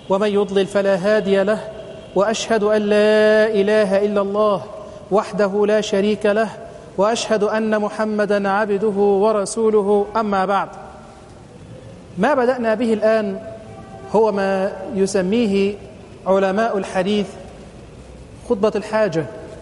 ومن يضلل فلا هادي له وأشهد أن لا إله إلا الله وحده لا شريك له وأشهد أن محمدا عبده ورسوله أما بعد ما بدأنا به الآن هو ما يسميه علماء الحديث خطبة الحاجة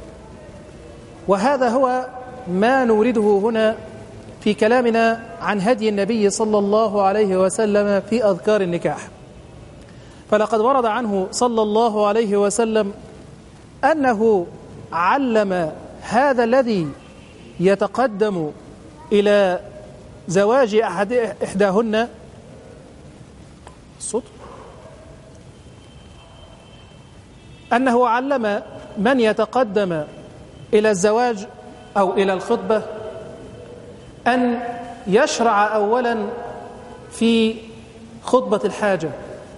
وهذا هو ما نورده هنا في كلامنا عن هدي النبي صلى الله عليه وسلم في أذكار النكاح فلقد ورد عنه صلى الله عليه وسلم أنه علم هذا الذي يتقدم إلى زواج أحد إحداهن الصوت أنه علم من يتقدم إلى الزواج أو إلى الخطبة أن يشرع أولا في خطبة الحاجة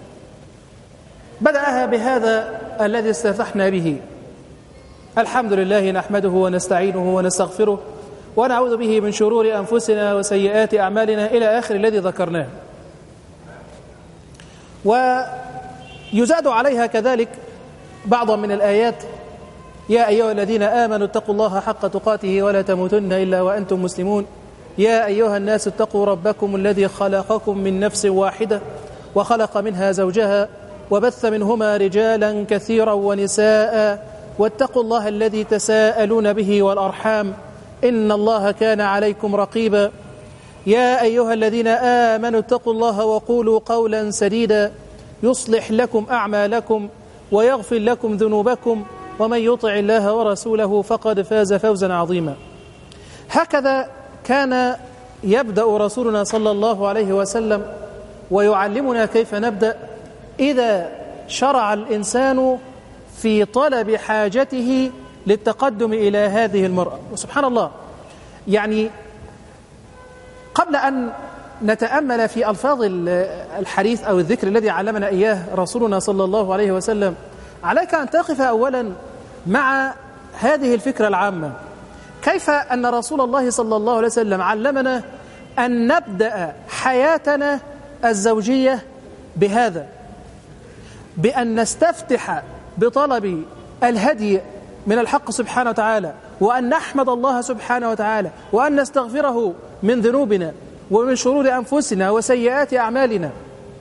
بدأها بهذا الذي استفتحنا به الحمد لله نحمده ونستعينه ونستغفره ونعوذ به من شرور أنفسنا وسيئات أعمالنا إلى آخر الذي ذكرناه ويزاد عليها كذلك بعضا من الآيات يا أيها الذين آمنوا اتقوا الله حق تقاته ولا تموتن إلا وأنتم مسلمون يا أيها الناس اتقوا ربكم الذي خلقكم من نفس واحدة وخلق منها زوجها وبث منهما رجالا كثيرا ونساء واتقوا الله الذي تساءلون به والأرحام إن الله كان عليكم رقيبا يا أيها الذين آمنوا اتقوا الله وقولوا قولا سديدا يصلح لكم أعمالكم ويغفر لكم ذنوبكم ومن يطع الله ورسوله فقد فاز فوزا عظيما هكذا كان يبدأ رسولنا صلى الله عليه وسلم ويعلمنا كيف نبدأ إذا شرع الإنسان في طلب حاجته للتقدم إلى هذه المرأة وسبحان الله يعني قبل أن نتأمل في ألفاظ الحديث أو الذكر الذي علمنا إياه رسولنا صلى الله عليه وسلم عليك أن تقف أولا مع هذه الفكرة العامة كيف أن رسول الله صلى الله عليه وسلم علمنا أن نبدأ حياتنا الزوجية بهذا بأن نستفتح بطلب الهدي من الحق سبحانه وتعالى وأن نحمد الله سبحانه وتعالى وأن نستغفره من ذنوبنا ومن شرور أنفسنا وسيئات أعمالنا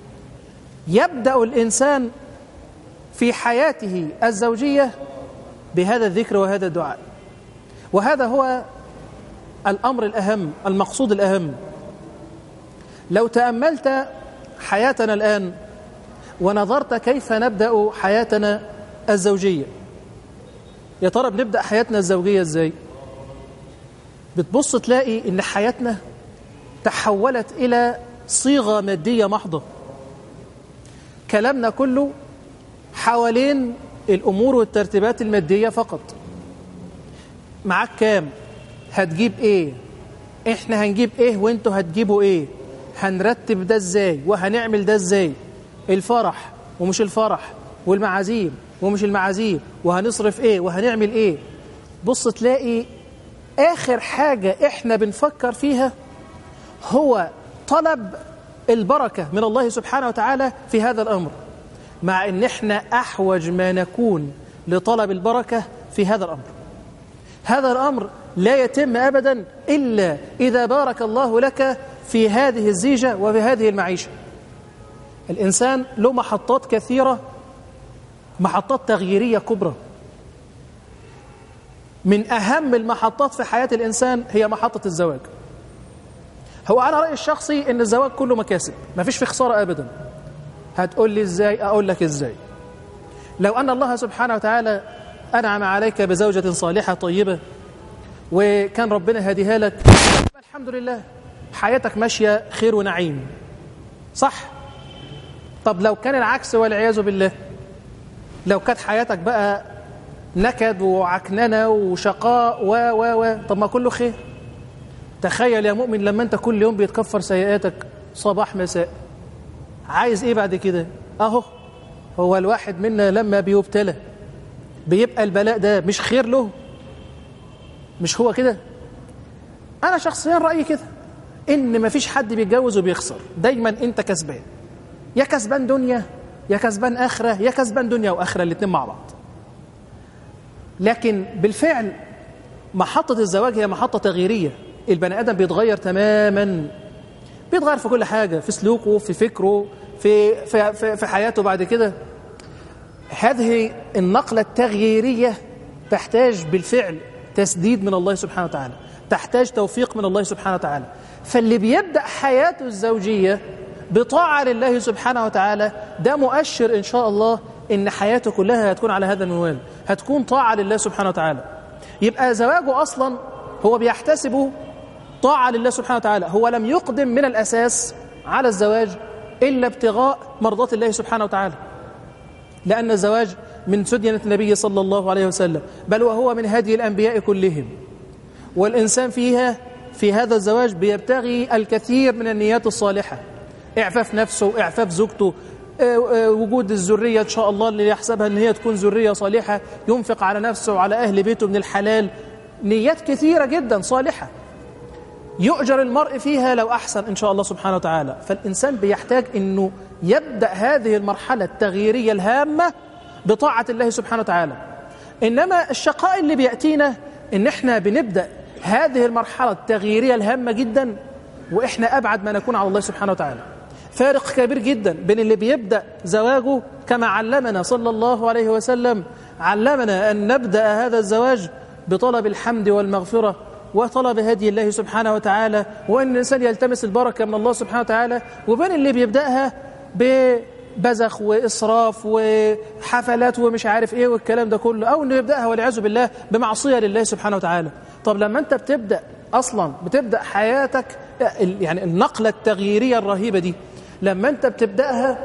يبدأ الإنسان في حياته الزوجية بهذا الذكر وهذا الدعاء وهذا هو الأمر الأهم المقصود الأهم لو تأملت حياتنا الآن ونظرت كيف نبدأ حياتنا الزوجية يا ترى بنبدأ حياتنا الزوجية ازاي بتبص تلاقي ان حياتنا تحولت إلى صيغة مادية محضة كلامنا كله حوالين الأمور والترتيبات المادية فقط معاك كام هتجيب ايه احنا هنجيب ايه وانتوا هتجيبوا ايه هنرتب ده ازاي وهنعمل ده ازاي الفرح ومش الفرح والمعازيم ومش المعازيم وهنصرف ايه وهنعمل ايه بص تلاقي اخر حاجة احنا بنفكر فيها هو طلب البركة من الله سبحانه وتعالى في هذا الأمر مع ان احنا احوج ما نكون لطلب البركة في هذا الأمر هذا الأمر لا يتم أبدا إلا إذا بارك الله لك في هذه الزيجة وفي هذه المعيشة الإنسان له محطات كثيرة محطات تغييرية كبرى من أهم المحطات في حياة الإنسان هي محطة الزواج هو أنا رأيي الشخصي أن الزواج كله مكاسب ما فيش في خسارة أبدا هتقول لي إزاي أقول لك إزاي لو أن الله سبحانه وتعالى أنعم عليك بزوجة صالحة طيبة وكان ربنا هديها لك الحمد لله حياتك ماشية خير ونعيم صح طب لو كان العكس والعياذ بالله لو كانت حياتك بقى نكد وعكننة وشقاء و و و طب ما كله خير تخيل يا مؤمن لما انت كل يوم بيتكفر سيئاتك صباح مساء عايز ايه بعد كده اهو هو الواحد منا لما بيبتلى بيبقى البلاء ده مش خير له مش هو كده انا شخصيا رايي كده ان مفيش حد بيتجوز وبيخسر دايما انت كسبان يا كسبان دنيا يا كسبان آخرة يا كسبان دنيا وآخرة الاتنين مع بعض لكن بالفعل محطة الزواج هي محطة تغييرية البني آدم بيتغير تماما بيتغير في كل حاجة في سلوكه في فكره في, في, في, في حياته بعد كده هذه النقلة التغييرية تحتاج بالفعل تسديد من الله سبحانه وتعالى تحتاج توفيق من الله سبحانه وتعالى فاللي بيبدأ حياته الزوجية بطاعة لله سبحانه وتعالى ده مؤشر إن شاء الله إن حياته كلها هتكون على هذا المنوال هتكون طاعة لله سبحانه وتعالى يبقى زواجه أصلا هو بيحتسبه طاعة لله سبحانه وتعالى هو لم يقدم من الأساس على الزواج إلا ابتغاء مرضات الله سبحانه وتعالى لأن الزواج من سدينة النبي صلى الله عليه وسلم بل وهو من هدي الأنبياء كلهم والإنسان فيها في هذا الزواج بيبتغي الكثير من النيات الصالحة إعفاف نفسه إعفاف زوجته وجود الذرية إن شاء الله اللي يحسبها أن هي تكون ذرية صالحة ينفق على نفسه وعلى أهل بيته من الحلال نيات كثيرة جدا صالحة يؤجر المرء فيها لو أحسن إن شاء الله سبحانه وتعالى فالإنسان بيحتاج أنه يبدأ هذه المرحلة التغييرية الهامة بطاعة الله سبحانه وتعالى إنما الشقاء اللي بيأتينا إن إحنا بنبدأ هذه المرحلة التغييرية الهامة جدا وإحنا أبعد ما نكون على الله سبحانه وتعالى فارق كبير جدا بين اللي بيبدأ زواجه كما علمنا صلى الله عليه وسلم علمنا أن نبدأ هذا الزواج بطلب الحمد والمغفرة وطلب هدي الله سبحانه وتعالى وأن الإنسان يلتمس البركة من الله سبحانه وتعالى وبين اللي بيبدأها ببزخ وإسراف وحفلات ومش عارف إيه والكلام ده كله أو أنه يبدأها والعياذ بالله بمعصية لله سبحانه وتعالى طب لما أنت بتبدأ أصلا بتبدأ حياتك يعني النقلة التغييرية الرهيبة دي لما أنت بتبدأها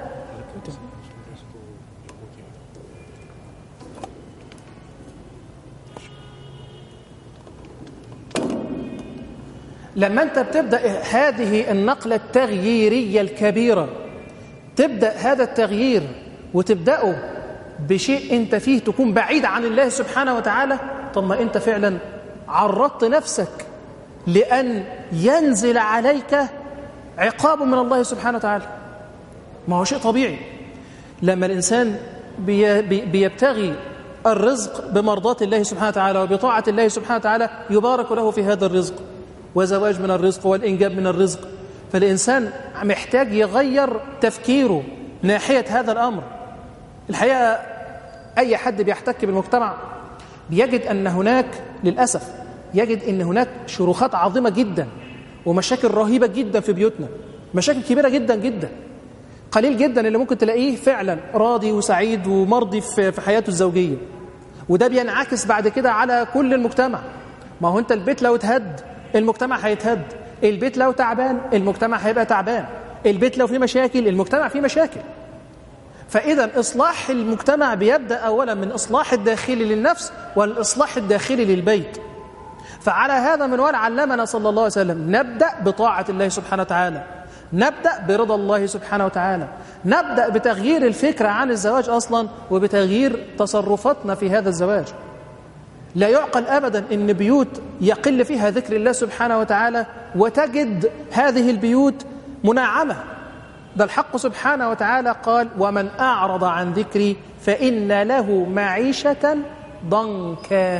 لما أنت بتبدأ هذه النقلة التغييرية الكبيرة تبدأ هذا التغيير وتبدأه بشيء أنت فيه تكون بعيد عن الله سبحانه وتعالى طب ما أنت فعلا عرضت نفسك لأن ينزل عليك عقاب من الله سبحانه وتعالى ما هو شيء طبيعي لما الإنسان بي بيبتغي الرزق بمرضاة الله سبحانه وتعالى وبطاعة الله سبحانه وتعالى يبارك له في هذا الرزق وزواج من الرزق والإنجاب من الرزق فالإنسان محتاج يغير تفكيره ناحية هذا الأمر الحقيقة أي حد بيحتك بالمجتمع بيجد أن هناك للأسف يجد أن هناك شروخات عظيمة جدا ومشاكل رهيبة جدا في بيوتنا مشاكل كبيرة جدا جدا قليل جدا اللي ممكن تلاقيه فعلا راضي وسعيد ومرضي في حياته الزوجية وده بينعكس بعد كده على كل المجتمع ما هو انت البيت لو اتهد المجتمع هيتهد البيت لو تعبان المجتمع هيبقى تعبان البيت لو فيه مشاكل المجتمع فيه مشاكل فإذا إصلاح المجتمع بيبدأ أولا من إصلاح الداخلي للنفس والإصلاح الداخلي للبيت فعلى هذا منوال علمنا صلى الله عليه وسلم نبدأ بطاعة الله سبحانه وتعالى نبدأ برضا الله سبحانه وتعالى نبدأ بتغيير الفكرة عن الزواج أصلا وبتغيير تصرفاتنا في هذا الزواج لا يعقل أبدا أن بيوت يقل فيها ذكر الله سبحانه وتعالى وتجد هذه البيوت منعمة ده الحق سبحانه وتعالى قال ومن أعرض عن ذكري فإن له معيشة ضنكا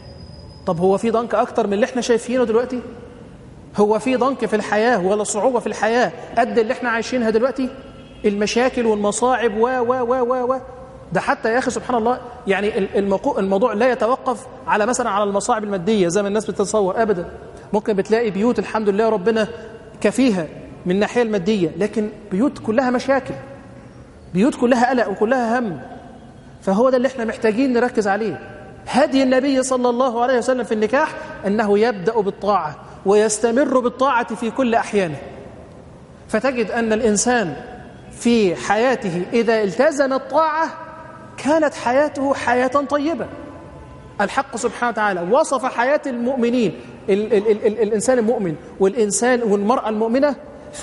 طب هو في ضنك أكتر من اللي احنا شايفينه دلوقتي هو في ضنك في الحياة ولا صعوبة في الحياة قد اللي احنا عايشينها دلوقتي المشاكل والمصاعب و و و و و ده حتى يا أخي سبحان الله يعني الموضوع لا يتوقف على مثلا على المصاعب المادية زي ما الناس بتتصور أبدا ممكن بتلاقي بيوت الحمد لله ربنا كفيها من الناحية المادية لكن بيوت كلها مشاكل بيوت كلها قلق وكلها هم فهو ده اللي احنا محتاجين نركز عليه هدي النبي صلى الله عليه وسلم في النكاح أنه يبدأ بالطاعة ويستمر بالطاعة في كل أحيانه فتجد أن الإنسان في حياته إذا التزم الطاعة كانت حياته حياة طيبة الحق سبحانه وتعالى وصف حياة المؤمنين ال ال ال ال الإنسان المؤمن والإنسان والمرأة المؤمنة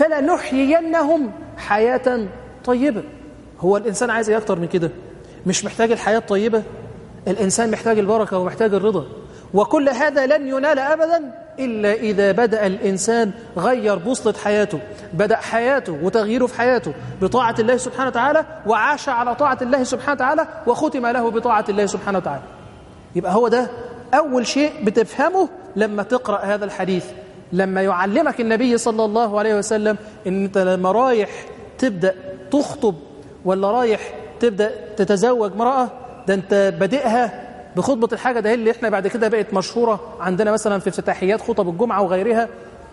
فلنحيينهم حياة طيبة هو الإنسان عايز أكتر من كده مش محتاج الحياة الطيبة الإنسان محتاج البركة ومحتاج الرضا وكل هذا لن ينال أبدا إلا إذا بدأ الإنسان غير بوصلة حياته بدأ حياته وتغييره في حياته بطاعة الله سبحانه وتعالى وعاش على طاعة الله سبحانه وتعالى وختم له بطاعة الله سبحانه وتعالى يبقى هو ده أول شيء بتفهمه لما تقرأ هذا الحديث لما يعلمك النبي صلى الله عليه وسلم ان انت لما رايح تبدا تخطب ولا رايح تبدا تتزوج امراه ده انت بادئها بخطبه الحاجه ده اللي احنا بعد كده بقت مشهوره عندنا مثلا في افتتاحيات خطب الجمعه وغيرها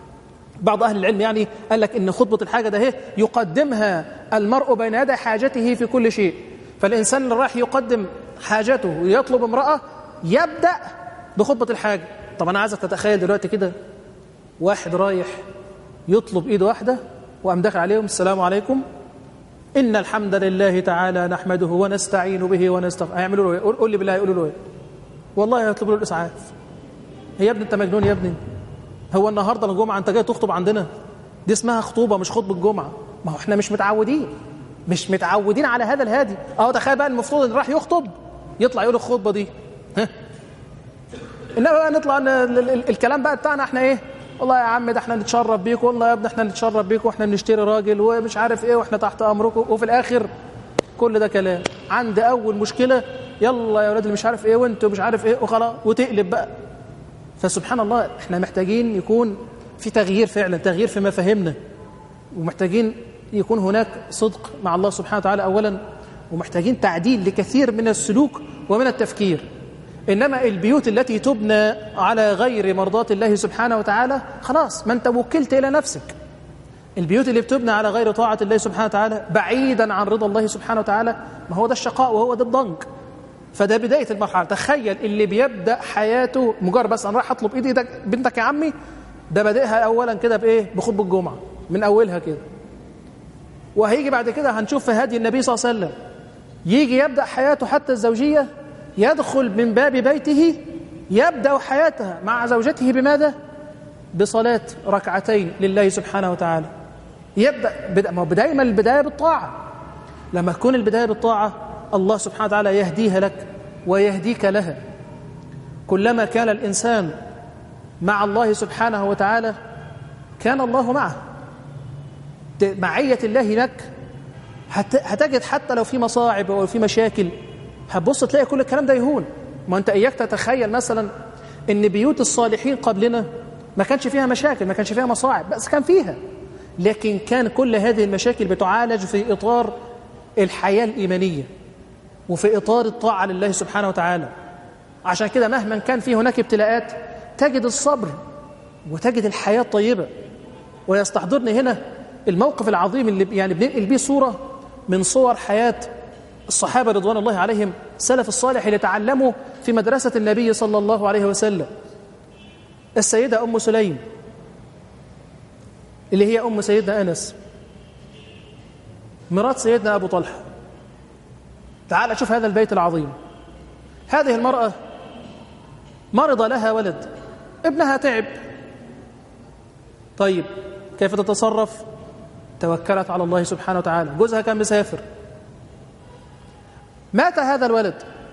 بعض اهل العلم يعني قال لك ان خطبه الحاجه ده يقدمها المرء بين يدي حاجته في كل شيء فالانسان اللي رايح يقدم حاجته ويطلب امراه يبدا بخطبه الحاجه طب انا عايزك تتخيل دلوقتي كده واحد رايح يطلب ايد واحده وقام داخل عليهم السلام عليكم ان الحمد لله تعالى نحمده ونستعين به ونستغفر هيعملوا له ايه قول لي بالله هيقولوا له ايه والله هيطلبوا له الاسعاف هي يا ابني انت مجنون يا ابني هو النهارده الجمعه انت جاي تخطب عندنا دي اسمها خطوبه مش خطبه الجمعه ما هو احنا مش متعودين مش متعودين على هذا الهادي اه تخيل بقى المفروض ان راح يخطب يطلع يقول الخطبه دي ها انما بقى نطلع الكلام بقى بتاعنا احنا ايه والله يا عم ده احنا نتشرف بيك والله يا ابني احنا نتشرف بيك واحنا بنشتري راجل ومش عارف ايه واحنا تحت امركم وفي الاخر كل ده كلام عند اول مشكله يلا يا ولاد اللي مش عارف ايه وانتوا مش عارف ايه وخلاص وتقلب بقى فسبحان الله احنا محتاجين يكون في تغيير فعلا تغيير في مفاهيمنا ومحتاجين يكون هناك صدق مع الله سبحانه وتعالى اولا ومحتاجين تعديل لكثير من السلوك ومن التفكير إنما البيوت التي تبنى على غير مرضاة الله سبحانه وتعالى خلاص ما أنت وكلت إلى نفسك البيوت اللي بتبنى على غير طاعة الله سبحانه وتعالى بعيدا عن رضا الله سبحانه وتعالى ما هو ده الشقاء وهو ده الضنك فده بداية المرحلة تخيل اللي بيبدأ حياته مجرد بس أنا رايح أطلب إيدي ده بنتك يا عمي ده بادئها أولا كده بإيه بخطبة الجمعة من أولها كده وهيجي بعد كده هنشوف في هدي النبي صلى الله عليه وسلم يجي يبدأ حياته حتى الزوجية يدخل من باب بيته يبدأ حياته مع زوجته بماذا؟ بصلاة ركعتين لله سبحانه وتعالى يبدأ ما دايما البداية بالطاعة لما تكون البداية بالطاعة الله سبحانه وتعالى يهديها لك ويهديك لها كلما كان الإنسان مع الله سبحانه وتعالى كان الله معه معية الله لك هتجد حتى لو في مصاعب أو في مشاكل هتبص تلاقي كل الكلام ده يهون ما انت اياك تتخيل مثلا ان بيوت الصالحين قبلنا ما كانش فيها مشاكل ما كانش فيها مصاعب بس كان فيها لكن كان كل هذه المشاكل بتعالج في اطار الحياه الايمانيه وفي اطار الطاعه لله سبحانه وتعالى عشان كده مهما كان في هناك ابتلاءات تجد الصبر وتجد الحياه الطيبه ويستحضرني هنا الموقف العظيم اللي يعني بننقل بيه صوره من صور حياه الصحابة رضوان الله عليهم سلف الصالح اللي تعلموا في مدرسة النبي صلى الله عليه وسلم السيدة أم سليم اللي هي أم سيدنا أنس مرات سيدنا أبو طلحة تعال شوف هذا البيت العظيم هذه المرأة مرض لها ولد ابنها تعب طيب كيف تتصرف توكلت على الله سبحانه وتعالى جوزها كان مسافر مات هذا الولد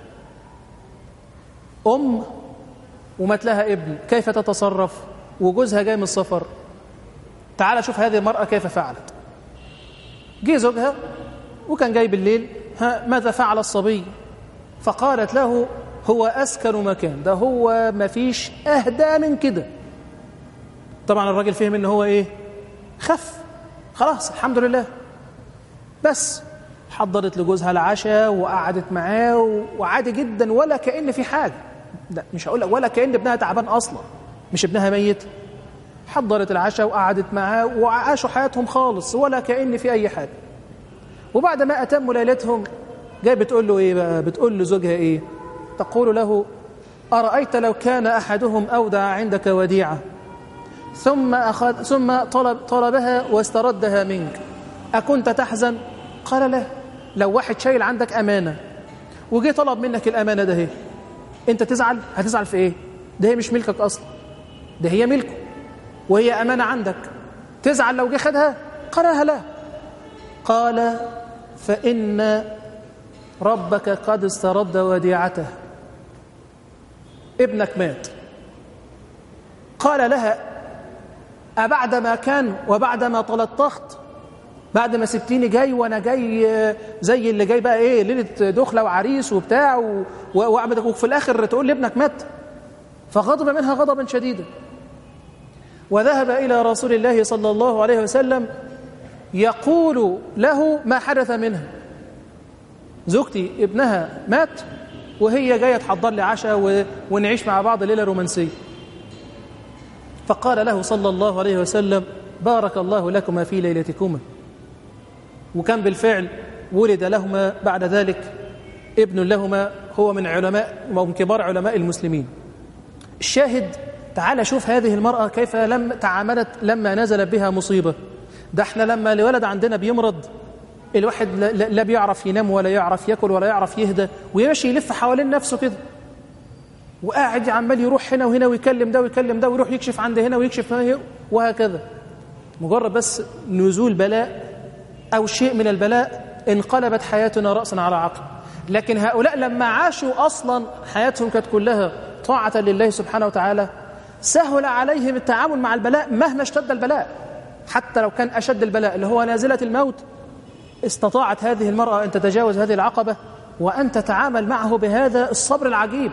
أم ومات لها ابن كيف تتصرف وجوزها جاي من السفر تعال شوف هذه المرأة كيف فعلت جه زوجها وكان جاي بالليل ها ماذا فعل الصبي فقالت له هو أسكن مكان ده هو ما فيش أهدى من كده طبعا الراجل فهم ان هو ايه خف خلاص الحمد لله بس حضرت لجوزها العشاء وقعدت معاه وعادي جدا ولا كأن في حاجة لا مش هقول لك ولا كأن ابنها تعبان أصلا مش ابنها ميت حضرت العشاء وقعدت معاه وعاشوا حياتهم خالص ولا كأن في أي حاجة وبعد ما أتموا ليلتهم جاي بتقول له إيه بقى بتقول لزوجها إيه تقول له أرأيت لو كان أحدهم أودع عندك وديعة ثم أخذ ثم طلب طلبها واستردها منك أكنت تحزن قال لا لو واحد شايل عندك أمانة وجي طلب منك الأمانة ده هي أنت تزعل هتزعل في إيه ده هي مش ملكك أصلا ده هي ملكه وهي أمانة عندك تزعل لو جه خدها قال لا قال فإن ربك قد استرد وديعته ابنك مات قال لها أبعد ما كان وبعد ما تلطخت بعد ما سبتيني جاي وانا جاي زي اللي جاي بقى ايه ليله دخله وعريس وبتاع و... و... وفي الاخر تقول لي ابنك مات فغضب منها غضبا شديدا وذهب الى رسول الله صلى الله عليه وسلم يقول له ما حدث منها زوجتي ابنها مات وهي جايه تحضر لي عشاء و... ونعيش مع بعض ليله رومانسيه فقال له صلى الله عليه وسلم بارك الله لكما في ليلتكما وكان بالفعل ولد لهما بعد ذلك ابن لهما هو من علماء ومن كبار علماء المسلمين الشاهد تعال شوف هذه المرأة كيف لم تعاملت لما نزلت بها مصيبة ده احنا لما الولد عندنا بيمرض الواحد لا بيعرف ينام ولا يعرف ياكل ولا يعرف يهدى ويمشي يلف حوالين نفسه كده وقاعد عمال يروح هنا وهنا ويكلم ده ويكلم ده ويروح يكشف عند هنا ويكشف هنا وهكذا مجرد بس نزول بلاء أو شيء من البلاء انقلبت حياتنا رأسا على عقل لكن هؤلاء لما عاشوا أصلا حياتهم كانت كلها طاعة لله سبحانه وتعالى سهل عليهم التعامل مع البلاء مهما اشتد البلاء حتى لو كان أشد البلاء اللي هو نازلة الموت استطاعت هذه المرأة أن تتجاوز هذه العقبة وأن تتعامل معه بهذا الصبر العجيب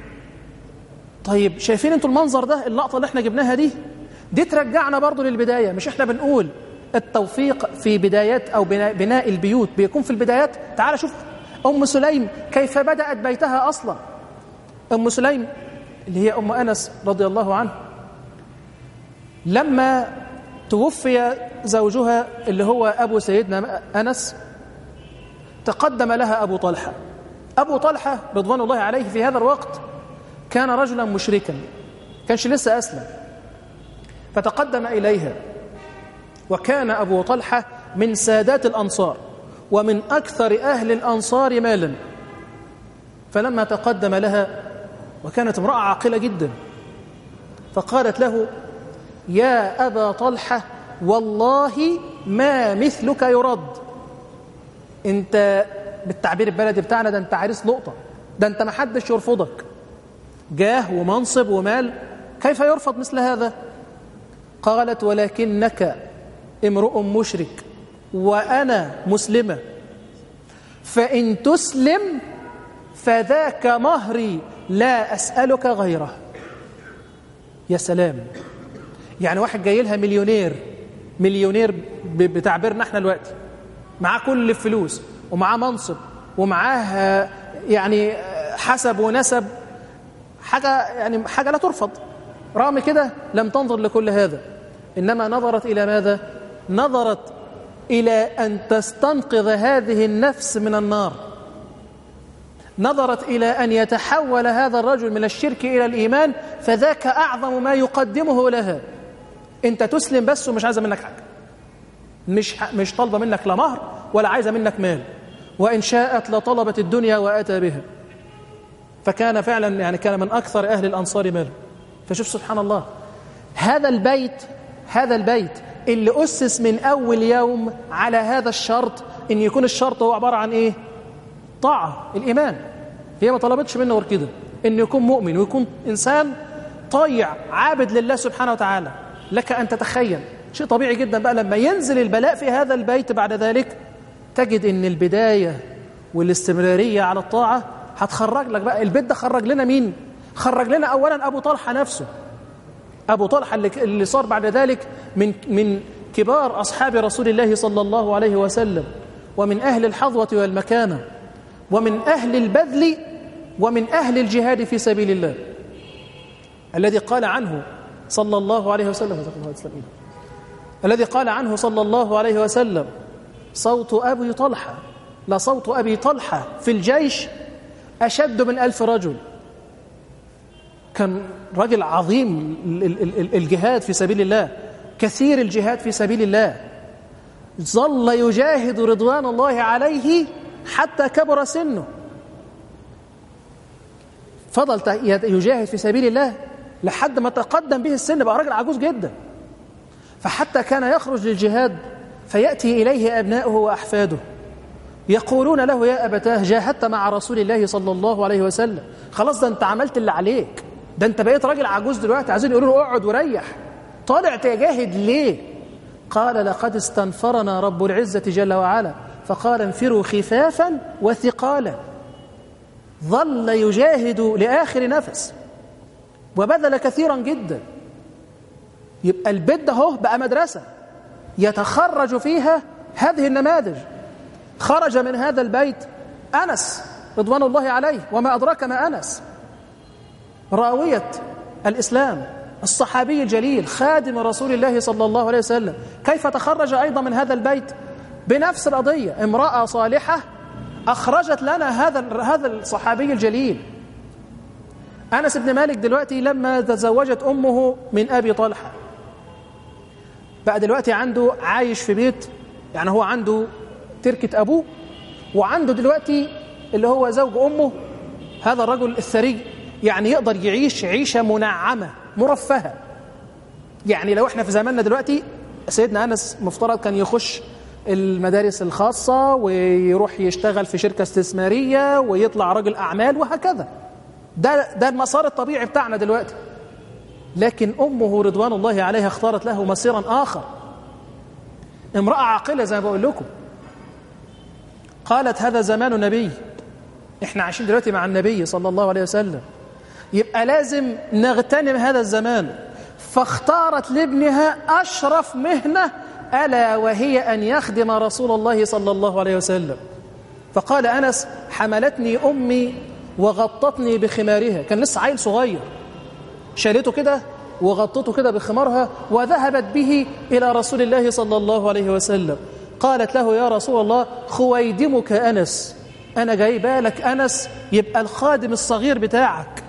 طيب شايفين انتوا المنظر ده اللقطة اللي احنا جبناها دي دي ترجعنا برضو للبداية مش احنا بنقول التوفيق في بدايات أو بناء, بناء البيوت بيكون في البدايات تعال شوف أم سليم كيف بدأت بيتها أصلا أم سليم اللي هي أم أنس رضي الله عنه لما توفي زوجها اللي هو أبو سيدنا أنس تقدم لها أبو طلحة أبو طلحة رضوان الله عليه في هذا الوقت كان رجلا مشركا كانش لسه أسلم فتقدم إليها وكان أبو طلحة من سادات الأنصار ومن أكثر أهل الأنصار مالا فلما تقدم لها وكانت امرأة عاقلة جدا فقالت له يا أبا طلحة والله ما مثلك يرد انت بالتعبير البلدي بتاعنا ده انت عريس لقطة ده انت ما حدش يرفضك جاه ومنصب ومال كيف يرفض مثل هذا قالت ولكنك امرؤ مشرك وأنا مسلمة فإن تسلم فذاك مهري لا أسألك غيره يا سلام يعني واحد جاي لها مليونير مليونير بتعبيرنا احنا دلوقتي معاه كل الفلوس ومعاه منصب ومعاه يعني حسب ونسب حاجة يعني حاجة لا ترفض رغم كده لم تنظر لكل هذا إنما نظرت إلى ماذا؟ نظرت إلى أن تستنقذ هذه النفس من النار نظرت إلى أن يتحول هذا الرجل من الشرك إلى الإيمان فذاك أعظم ما يقدمه لها أنت تسلم بس ومش عايزة منك حاجة مش, مش طالبة منك لا مهر ولا عايزة منك مال وإن شاءت لطلبت الدنيا وأتى بها فكان فعلا يعني كان من أكثر أهل الأنصار مالا فشوف سبحان الله هذا البيت هذا البيت اللي أسس من أول يوم على هذا الشرط إن يكون الشرط هو عبارة عن إيه؟ طاعة الإيمان هي ما طلبتش منه غير كده إنه يكون مؤمن ويكون إنسان طيع عابد لله سبحانه وتعالى لك أن تتخيل شيء طبيعي جدا بقى لما ينزل البلاء في هذا البيت بعد ذلك تجد إن البداية والاستمرارية على الطاعة هتخرج لك بقى البيت ده خرج لنا مين؟ خرج لنا أولا أبو طلحة نفسه أبو طلحة اللي صار بعد ذلك من من كبار أصحاب رسول الله صلى الله عليه وسلم ومن أهل الحظوة والمكانة ومن أهل البذل ومن أهل الجهاد في سبيل الله الذي قال عنه صلى الله عليه وسلم الذي قال عنه صلى الله عليه وسلم صوت أبي طلحة لصوت أبي طلحة في الجيش أشد من ألف رجل كان رجل عظيم الجهاد في سبيل الله كثير الجهاد في سبيل الله ظل يجاهد رضوان الله عليه حتى كبر سنه فضل يجاهد في سبيل الله لحد ما تقدم به السن بقى راجل عجوز جدا فحتى كان يخرج للجهاد فيأتي إليه أبناؤه وأحفاده يقولون له يا أبتاه جاهدت مع رسول الله صلى الله عليه وسلم خلاص ده أنت عملت اللي عليك ده انت بقيت راجل عجوز دلوقتي عايزين يقولوا له اقعد وريح طالع تجاهد ليه قال لقد استنفرنا رب العزة جل وعلا فقال انفروا خفافا وثقالا ظل يجاهد لآخر نفس وبذل كثيرا جدا يبقى البيت ده هو بقى مدرسة يتخرج فيها هذه النماذج خرج من هذا البيت أنس رضوان الله عليه وما أدراك ما أنس راوية الإسلام الصحابي الجليل خادم رسول الله صلى الله عليه وسلم كيف تخرج أيضا من هذا البيت بنفس القضية امرأة صالحة أخرجت لنا هذا هذا الصحابي الجليل أنس بن مالك دلوقتي لما تزوجت أمه من أبي طلحة بقى دلوقتي عنده عايش في بيت يعني هو عنده تركة أبوه وعنده دلوقتي اللي هو زوج أمه هذا الرجل الثري يعني يقدر يعيش عيشة منعمة مرفهة يعني لو احنا في زماننا دلوقتي سيدنا أنس مفترض كان يخش المدارس الخاصة ويروح يشتغل في شركة استثمارية ويطلع رجل أعمال وهكذا ده, ده المسار الطبيعي بتاعنا دلوقتي لكن أمه رضوان الله عليها اختارت له مسيرا آخر امرأة عاقلة زي ما بقول لكم قالت هذا زمان النبي احنا عايشين دلوقتي مع النبي صلى الله عليه وسلم يبقى لازم نغتنم هذا الزمان فاختارت لابنها أشرف مهنة ألا وهي أن يخدم رسول الله صلى الله عليه وسلم فقال أنس حملتني أمي وغطتني بخمارها كان لسه عيل صغير شالته كده وغطته كده بخمارها وذهبت به إلى رسول الله صلى الله عليه وسلم قالت له يا رسول الله خويدمك أنس أنا جاي بالك أنس يبقى الخادم الصغير بتاعك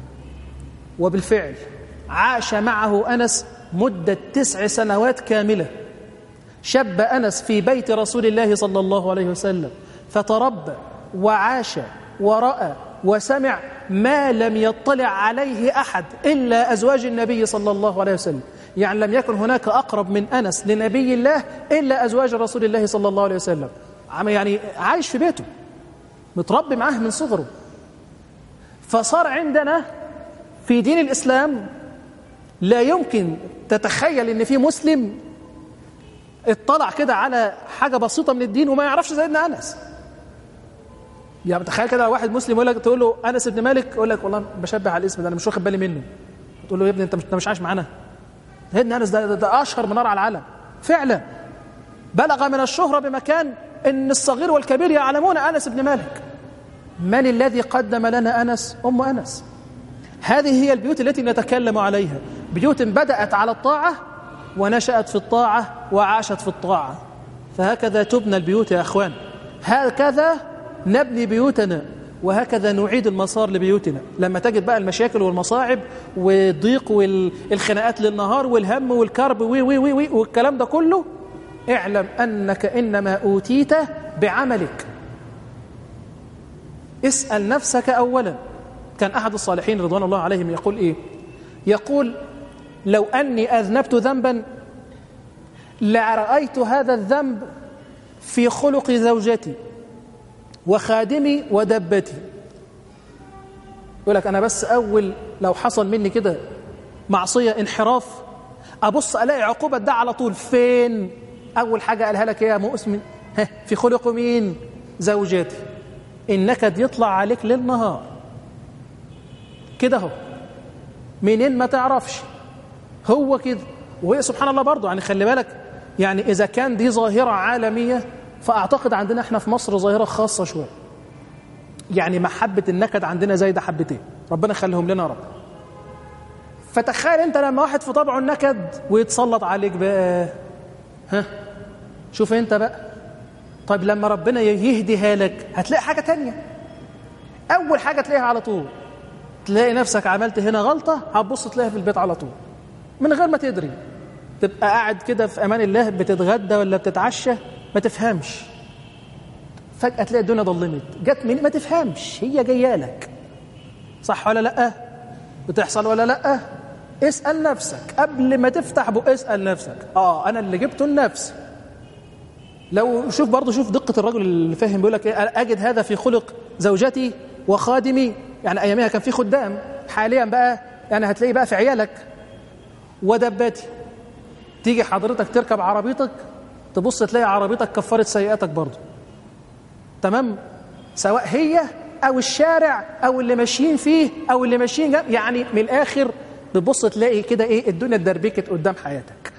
وبالفعل عاش معه أنس مدة تسع سنوات كاملة شب أنس في بيت رسول الله صلى الله عليه وسلم فتربى وعاش ورأى وسمع ما لم يطلع عليه أحد إلا أزواج النبي صلى الله عليه وسلم يعني لم يكن هناك أقرب من أنس لنبي الله إلا أزواج رسول الله صلى الله عليه وسلم يعني عايش في بيته متربي معاه من صغره فصار عندنا في دين الإسلام لا يمكن تتخيل ان في مسلم اطلع كده على حاجة بسيطة من الدين وما يعرفش سيدنا أنس يعني تخيل كده واحد مسلم يقول لك تقول له أنس بن مالك يقول لك والله بشبه على الاسم ده أنا مش واخد بالي منه تقول له يا ابني أنت مش, مش عايش معانا سيدنا أنس ده, ده, ده أشهر منار على العالم فعلا بلغ من الشهرة بمكان إن الصغير والكبير يعلمون أنس بن مالك من الذي قدم لنا أنس أم أنس هذه هي البيوت التي نتكلم عليها بيوت بدأت على الطاعة ونشأت في الطاعة وعاشت في الطاعة فهكذا تبنى البيوت يا أخوان هكذا نبني بيوتنا وهكذا نعيد المسار لبيوتنا لما تجد بقى المشاكل والمصاعب والضيق والخناقات للنهار والهم والكرب وي وي وي وي والكلام ده كله اعلم أنك إنما أوتيت بعملك اسأل نفسك أولا كان أحد الصالحين رضوان الله عليهم يقول إيه يقول لو أني أذنبت ذنبا لرأيت هذا الذنب في خلق زوجتي وخادمي ودبتي يقول لك أنا بس أول لو حصل مني كده معصية انحراف أبص ألاقي عقوبة ده على طول فين أول حاجة قالها لك يا مؤسم في خلق مين زوجتي النكد يطلع عليك للنهار كده هو منين ما تعرفش هو كده وهي سبحان الله برضه يعني خلي بالك يعني إذا كان دي ظاهرة عالمية فأعتقد عندنا احنا في مصر ظاهرة خاصة شوية يعني محبة النكد عندنا زايدة حبتين ربنا يخليهم لنا يا رب فتخيل انت لما واحد في طبعه النكد ويتسلط عليك بقى ها شوف انت بقى طيب لما ربنا يهديها لك هتلاقي حاجة تانية أول حاجة تلاقيها على طول تلاقي نفسك عملت هنا غلطة هتبص تلاقيها في البيت على طول من غير ما تدري تبقى قاعد كده في أمان الله بتتغدى ولا بتتعشى ما تفهمش فجأة تلاقي الدنيا ضلمت جت من ما تفهمش هي جايه لك صح ولا لأ بتحصل ولا لأ اسأل نفسك قبل ما تفتح بق اسأل نفسك اه أنا اللي جبته لنفسي لو شوف برضه شوف دقة الرجل اللي فاهم بيقول لك ايه أجد هذا في خلق زوجتي وخادمي يعني أيامها كان في خدام حاليا بقى يعني هتلاقي بقى في عيالك ودباتي تيجي حضرتك تركب عربيتك تبص تلاقي عربيتك كفرت سيئاتك برضه تمام سواء هي او الشارع او اللي ماشيين فيه او اللي ماشيين جنب يعني من الاخر بتبص تلاقي كده ايه الدنيا اتدربكت قدام حياتك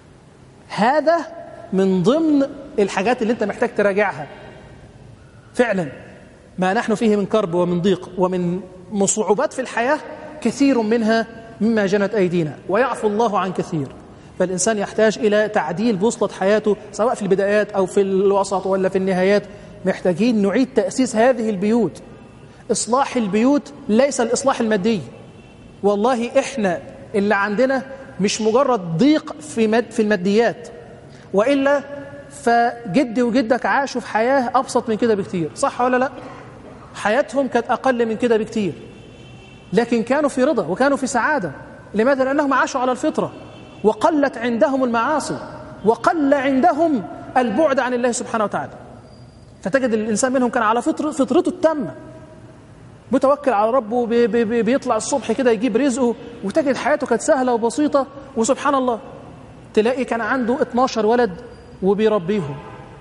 هذا من ضمن الحاجات اللي انت محتاج تراجعها فعلا ما نحن فيه من كرب ومن ضيق ومن صعوبات في الحياة كثير منها مما جنت أيدينا ويعفو الله عن كثير فالإنسان يحتاج إلى تعديل بوصلة حياته سواء في البدايات أو في الوسط ولا في النهايات محتاجين نعيد تأسيس هذه البيوت إصلاح البيوت ليس الإصلاح المادي والله إحنا اللي عندنا مش مجرد ضيق في, مد في الماديات وإلا فجدي وجدك عاشوا في حياة أبسط من كده بكتير صح ولا لا حياتهم كانت أقل من كده بكتير لكن كانوا في رضا وكانوا في سعادة لماذا؟ لأنهم عاشوا على الفطرة وقلت عندهم المعاصي وقل عندهم البعد عن الله سبحانه وتعالى فتجد الإنسان منهم كان على فطر فطرته التامة متوكل على ربه بي بي بيطلع الصبح كده يجيب رزقه وتجد حياته كانت سهلة وبسيطة وسبحان الله تلاقي كان عنده 12 ولد وبيربيهم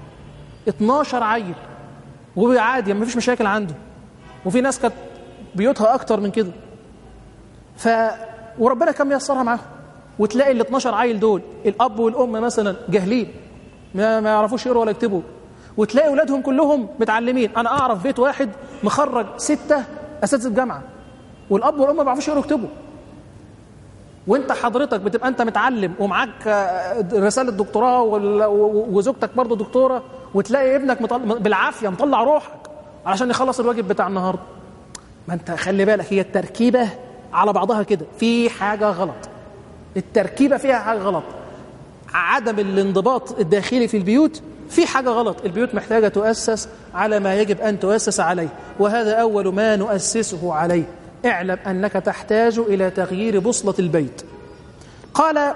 12 عيل وعادي ما فيش مشاكل عنده وفي ناس كانت بيوتها اكتر من كده ف وربنا كان ميسرها معاهم وتلاقي ال 12 عيل دول الاب والام مثلا جاهلين ما, ما يعرفوش يقروا ولا يكتبوا وتلاقي اولادهم كلهم متعلمين انا اعرف بيت واحد مخرج سته اساتذه جامعه والاب والام ما بيعرفوش يقروا ويكتبوا وانت حضرتك بتبقى انت متعلم ومعاك رساله دكتوراه وزوجتك برضه دكتوره وتلاقي ابنك مطل... بالعافيه مطلع روحك علشان يخلص الواجب بتاع النهارده ما انت خلي بالك هي التركيبه على بعضها كده في حاجه غلط التركيبه فيها حاجه غلط عدم الانضباط الداخلي في البيوت في حاجه غلط البيوت محتاجه تؤسس على ما يجب ان تؤسس عليه وهذا اول ما نؤسسه عليه اعلم انك تحتاج الى تغيير بوصله البيت قال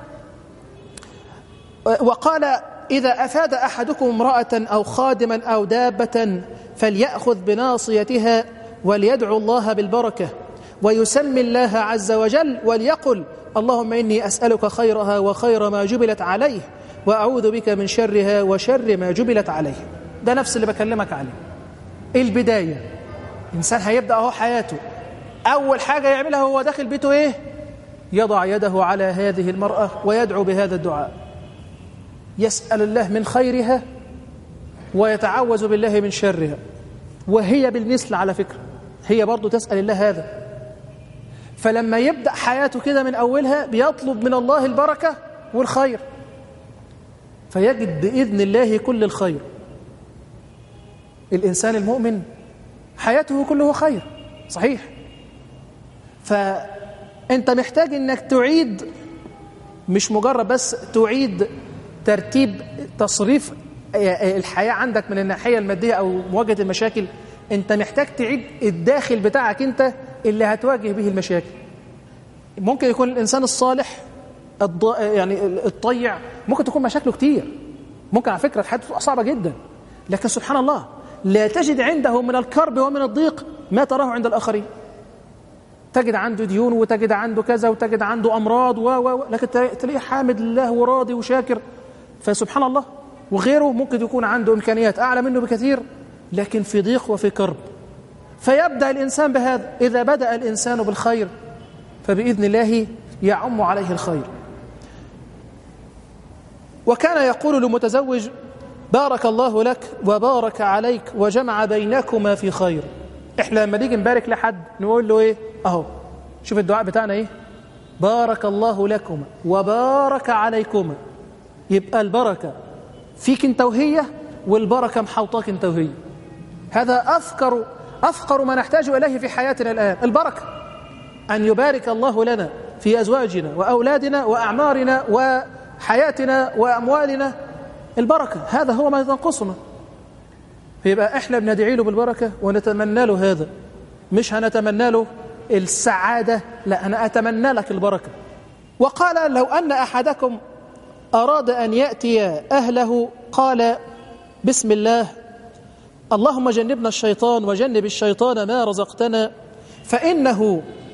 وقال إذا أفاد أحدكم امرأة أو خادما أو دابة فليأخذ بناصيتها وليدعو الله بالبركة ويسمي الله عز وجل وليقل اللهم إني أسألك خيرها وخير ما جبلت عليه وأعوذ بك من شرها وشر ما جبلت عليه ده نفس اللي بكلمك عليه البداية إنسان هيبدأ أهو حياته أول حاجة يعملها هو داخل بيته إيه يضع يده على هذه المرأة ويدعو بهذا الدعاء يسأل الله من خيرها ويتعوذ بالله من شرها وهي بالمثل على فكرة هي برضو تسأل الله هذا فلما يبدأ حياته كده من أولها بيطلب من الله البركة والخير فيجد بإذن الله كل الخير الإنسان المؤمن حياته كله خير صحيح فأنت محتاج أنك تعيد مش مجرد بس تعيد ترتيب تصريف الحياة عندك من الناحية المادية أو مواجهة المشاكل أنت محتاج تعيد الداخل بتاعك أنت اللي هتواجه به المشاكل ممكن يكون الإنسان الصالح الض... يعني الطيع ممكن تكون مشاكله كتير ممكن على فكرة حياته صعبة جدا لكن سبحان الله لا تجد عنده من الكرب ومن الضيق ما تراه عند الآخرين تجد عنده ديون وتجد عنده كذا وتجد عنده أمراض و و لكن تلاقيه حامد لله وراضي وشاكر فسبحان الله وغيره ممكن يكون عنده إمكانيات أعلى منه بكثير لكن في ضيق وفي كرب فيبدأ الإنسان بهذا إذا بدأ الإنسان بالخير فبإذن الله يعم عليه الخير وكان يقول لمتزوج بارك الله لك وبارك عليك وجمع بينكما في خير احنا لما نيجي نبارك لحد نقول له ايه اهو شوف الدعاء بتاعنا ايه بارك الله لكما وبارك عليكما يبقى البركة فيك انت وهي والبركة محوطاك انت وهي هذا أفكر أفقر ما نحتاج إليه في حياتنا الآن البركة أن يبارك الله لنا في أزواجنا وأولادنا وأعمارنا وحياتنا وأموالنا البركة هذا هو ما ينقصنا فيبقى احنا بندعي له بالبركة ونتمنى له هذا مش هنتمنى له السعادة لا أنا أتمنى لك البركة وقال لو أن أحدكم أراد أن يأتي أهله قال بسم الله اللهم جنبنا الشيطان وجنب الشيطان ما رزقتنا فإنه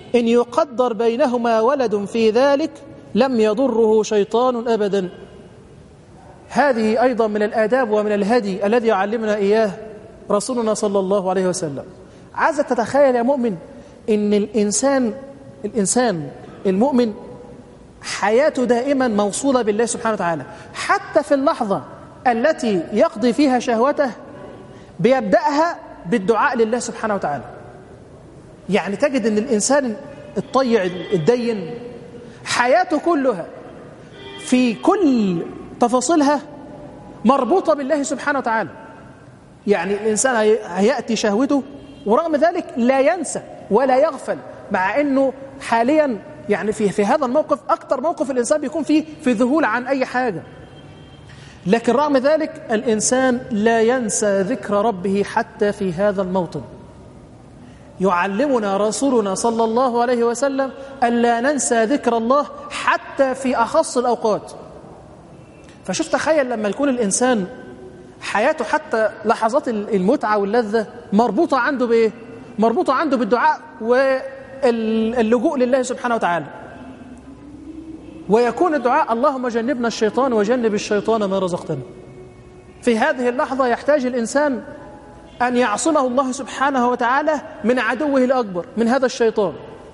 إن يقدر بينهما ولد في ذلك لم يضره شيطان أبدا هذه أيضا من الآداب ومن الهدي الذي يعلمنا إياه رسولنا صلى الله عليه وسلم عايزك تتخيل يا مؤمن إن الإنسان الإنسان المؤمن حياته دائما موصولة بالله سبحانه وتعالى حتى في اللحظة التي يقضي فيها شهوته بيبدأها بالدعاء لله سبحانه وتعالى يعني تجد أن الإنسان الطيع الدين حياته كلها في كل تفاصيلها مربوطة بالله سبحانه وتعالى يعني الإنسان هيأتي شهوته ورغم ذلك لا ينسى ولا يغفل مع أنه حاليا يعني في, في هذا الموقف أكثر موقف الإنسان بيكون فيه في ذهول عن أي حاجة لكن رغم ذلك الإنسان لا ينسى ذكر ربه حتى في هذا الموطن يعلمنا رسولنا صلى الله عليه وسلم ألا ننسى ذكر الله حتى في أخص الأوقات فشوف تخيل لما يكون الإنسان حياته حتى لحظات المتعة واللذة مربوطة عنده بإيه؟ مربوطة عنده بالدعاء واللجوء لله سبحانه وتعالى ويكون الدعاء اللهم جنبنا الشيطان وجنب الشيطان ما رزقتنا في هذه اللحظة يحتاج الإنسان أن يعصمه الله سبحانه وتعالى من عدوه الأكبر من هذا الشيطان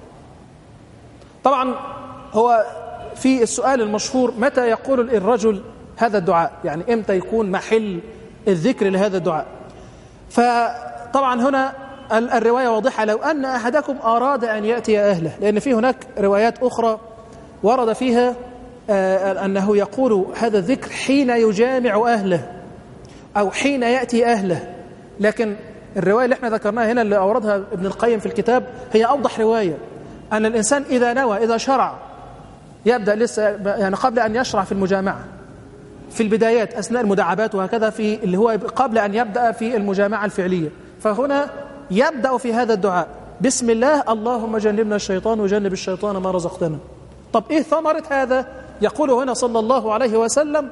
طبعا هو في السؤال المشهور متى يقول الرجل هذا الدعاء يعني إمتى يكون محل الذكر لهذا الدعاء فطبعا هنا الرواية واضحة لو أن أحدكم أراد أن يأتي أهله لأن في هناك روايات أخرى ورد فيها أنه يقول هذا الذكر حين يجامع أهله أو حين يأتي أهله لكن الرواية اللي احنا ذكرناها هنا اللي أوردها ابن القيم في الكتاب هي أوضح رواية أن الإنسان إذا نوى إذا شرع يبدأ لسه يعني قبل أن يشرع في المجامعة في البدايات أثناء المداعبات وهكذا في اللي هو قبل أن يبدأ في المجامعة الفعلية فهنا يبدأ في هذا الدعاء بسم الله اللهم جنبنا الشيطان وجنب الشيطان ما رزقتنا طب إيه ثمرة هذا يقول هنا صلى الله عليه وسلم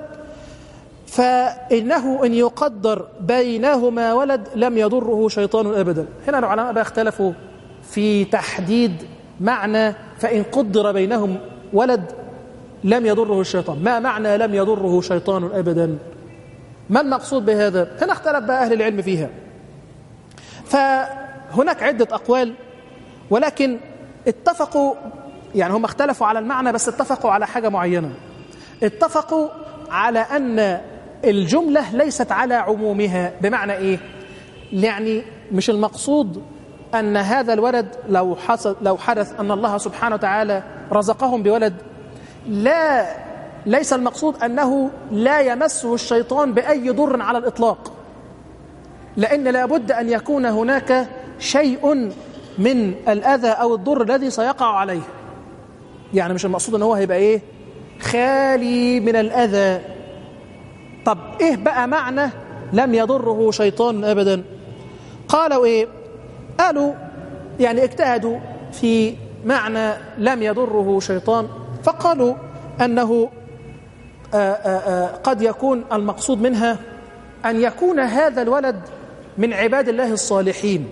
فإنه إن يقدر بينهما ولد لم يضره شيطان أبدا هنا العلماء بقى اختلفوا في تحديد معنى فإن قدر بينهم ولد لم يضره الشيطان ما معنى لم يضره شيطان أبدا ما المقصود بهذا هنا اختلف بقى أهل العلم فيها فهناك عدة أقوال ولكن اتفقوا يعني هم اختلفوا على المعنى بس اتفقوا على حاجة معينة اتفقوا على أن الجملة ليست على عمومها بمعنى إيه؟ يعني مش المقصود أن هذا الولد لو حصل لو حدث أن الله سبحانه وتعالى رزقهم بولد لا ليس المقصود أنه لا يمسه الشيطان بأي ضر على الإطلاق لأن لابد أن يكون هناك شيء من الأذى أو الضر الذي سيقع عليه يعني مش المقصود أن هو هيبقى إيه خالي من الأذى طب إيه بقى معنى لم يضره شيطان أبدا قالوا إيه قالوا يعني اجتهدوا في معنى لم يضره شيطان فقالوا أنه آآ آآ قد يكون المقصود منها أن يكون هذا الولد من عباد الله الصالحين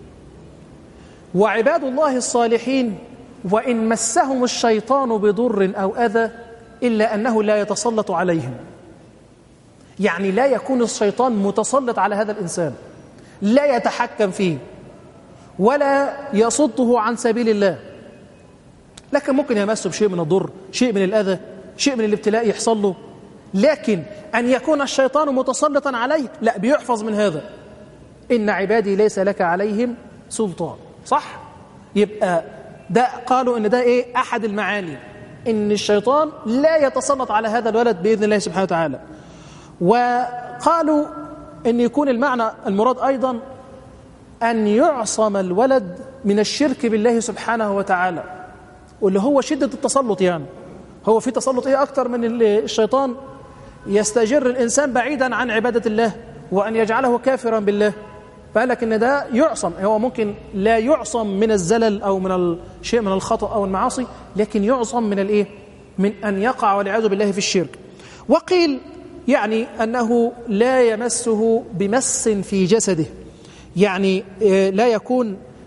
وعباد الله الصالحين وإن مسهم الشيطان بضر أو أذى إلا أنه لا يتسلط عليهم يعني لا يكون الشيطان متسلط على هذا الإنسان لا يتحكم فيه ولا يصده عن سبيل الله لكن ممكن يمسه بشيء من الضر شيء من الأذى شيء من الابتلاء يحصل له لكن أن يكون الشيطان متسلطا عليه لا بيحفظ من هذا إن عبادي ليس لك عليهم سلطان صح؟ يبقى ده قالوا إن ده إيه أحد المعاني إن الشيطان لا يتسلط على هذا الولد بإذن الله سبحانه وتعالى وقالوا أن يكون المعنى المراد أيضا أن يعصم الولد من الشرك بالله سبحانه وتعالى واللي هو شدة التسلط يعني هو في تسلط إيه أكتر من الشيطان يستجر الإنسان بعيدا عن عبادة الله وأن يجعله كافرا بالله فقال لك ان ده يعصم هو ممكن لا يعصم من الزلل او من الشيء من الخطا او المعاصي لكن يعصم من الايه من ان يقع والعياذ بالله في الشرك وقيل يعني انه لا يمسه بمس في جسده يعني لا يكون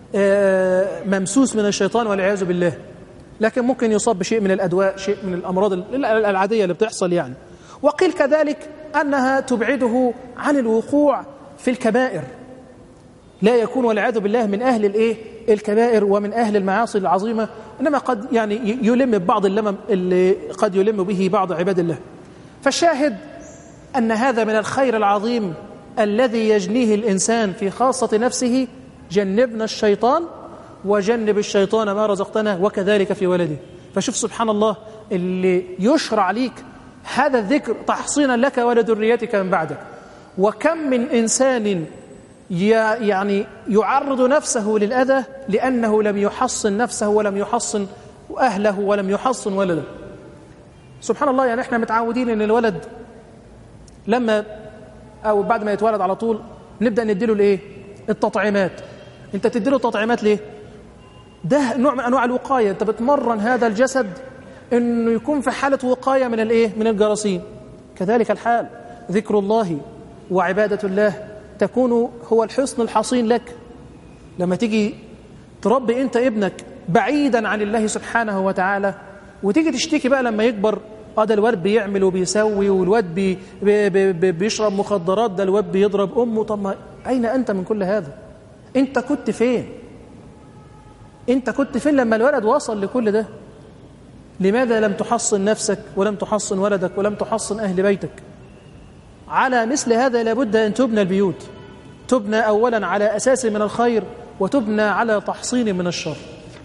آه، ممسوس من الشيطان والعياذ بالله لكن ممكن يصاب بشيء من الأدواء شيء من الأمراض العادية اللي بتحصل يعني وقيل كذلك أنها تبعده عن الوقوع في الكبائر لا يكون والعياذ بالله من أهل الإيه الكبائر ومن أهل المعاصي العظيمة إنما قد يعني يلم ببعض اللمم اللي قد يلم به بعض عباد الله فالشاهد أن هذا من الخير العظيم الذي يجنيه الإنسان في خاصة نفسه جنبنا الشيطان وجنب الشيطان ما رزقتنا وكذلك في ولده فشوف سبحان الله اللي يشرع ليك هذا الذكر تحصينا لك ولذريتك من بعدك وكم من إنسان يعني يعرض نفسه للأذى لأنه لم يحصن نفسه ولم يحصن أهله ولم يحصن ولده سبحان الله يعني احنا متعودين ان الولد لما او بعد ما يتولد على طول نبدا نديله الايه التطعيمات انت تديله التطعيمات ليه ده نوع من انواع الوقايه انت بتمرن هذا الجسد انه يكون في حاله وقايه من الايه من الجراثيم كذلك الحال ذكر الله وعباده الله تكون هو الحصن الحصين لك لما تيجي تربي انت ابنك بعيدا عن الله سبحانه وتعالى وتيجي تشتكي بقى لما يكبر اه ده الواد بيعمل وبيسوي والواد بي بي بي بيشرب مخدرات ده الواد بيضرب امه طب ما اين انت من كل هذا انت كنت فين انت كنت فين لما الولد وصل لكل ده لماذا لم تحصن نفسك ولم تحصن ولدك ولم تحصن اهل بيتك على مثل هذا لابد ان تبنى البيوت تبنى اولا على اساس من الخير وتبنى على تحصين من الشر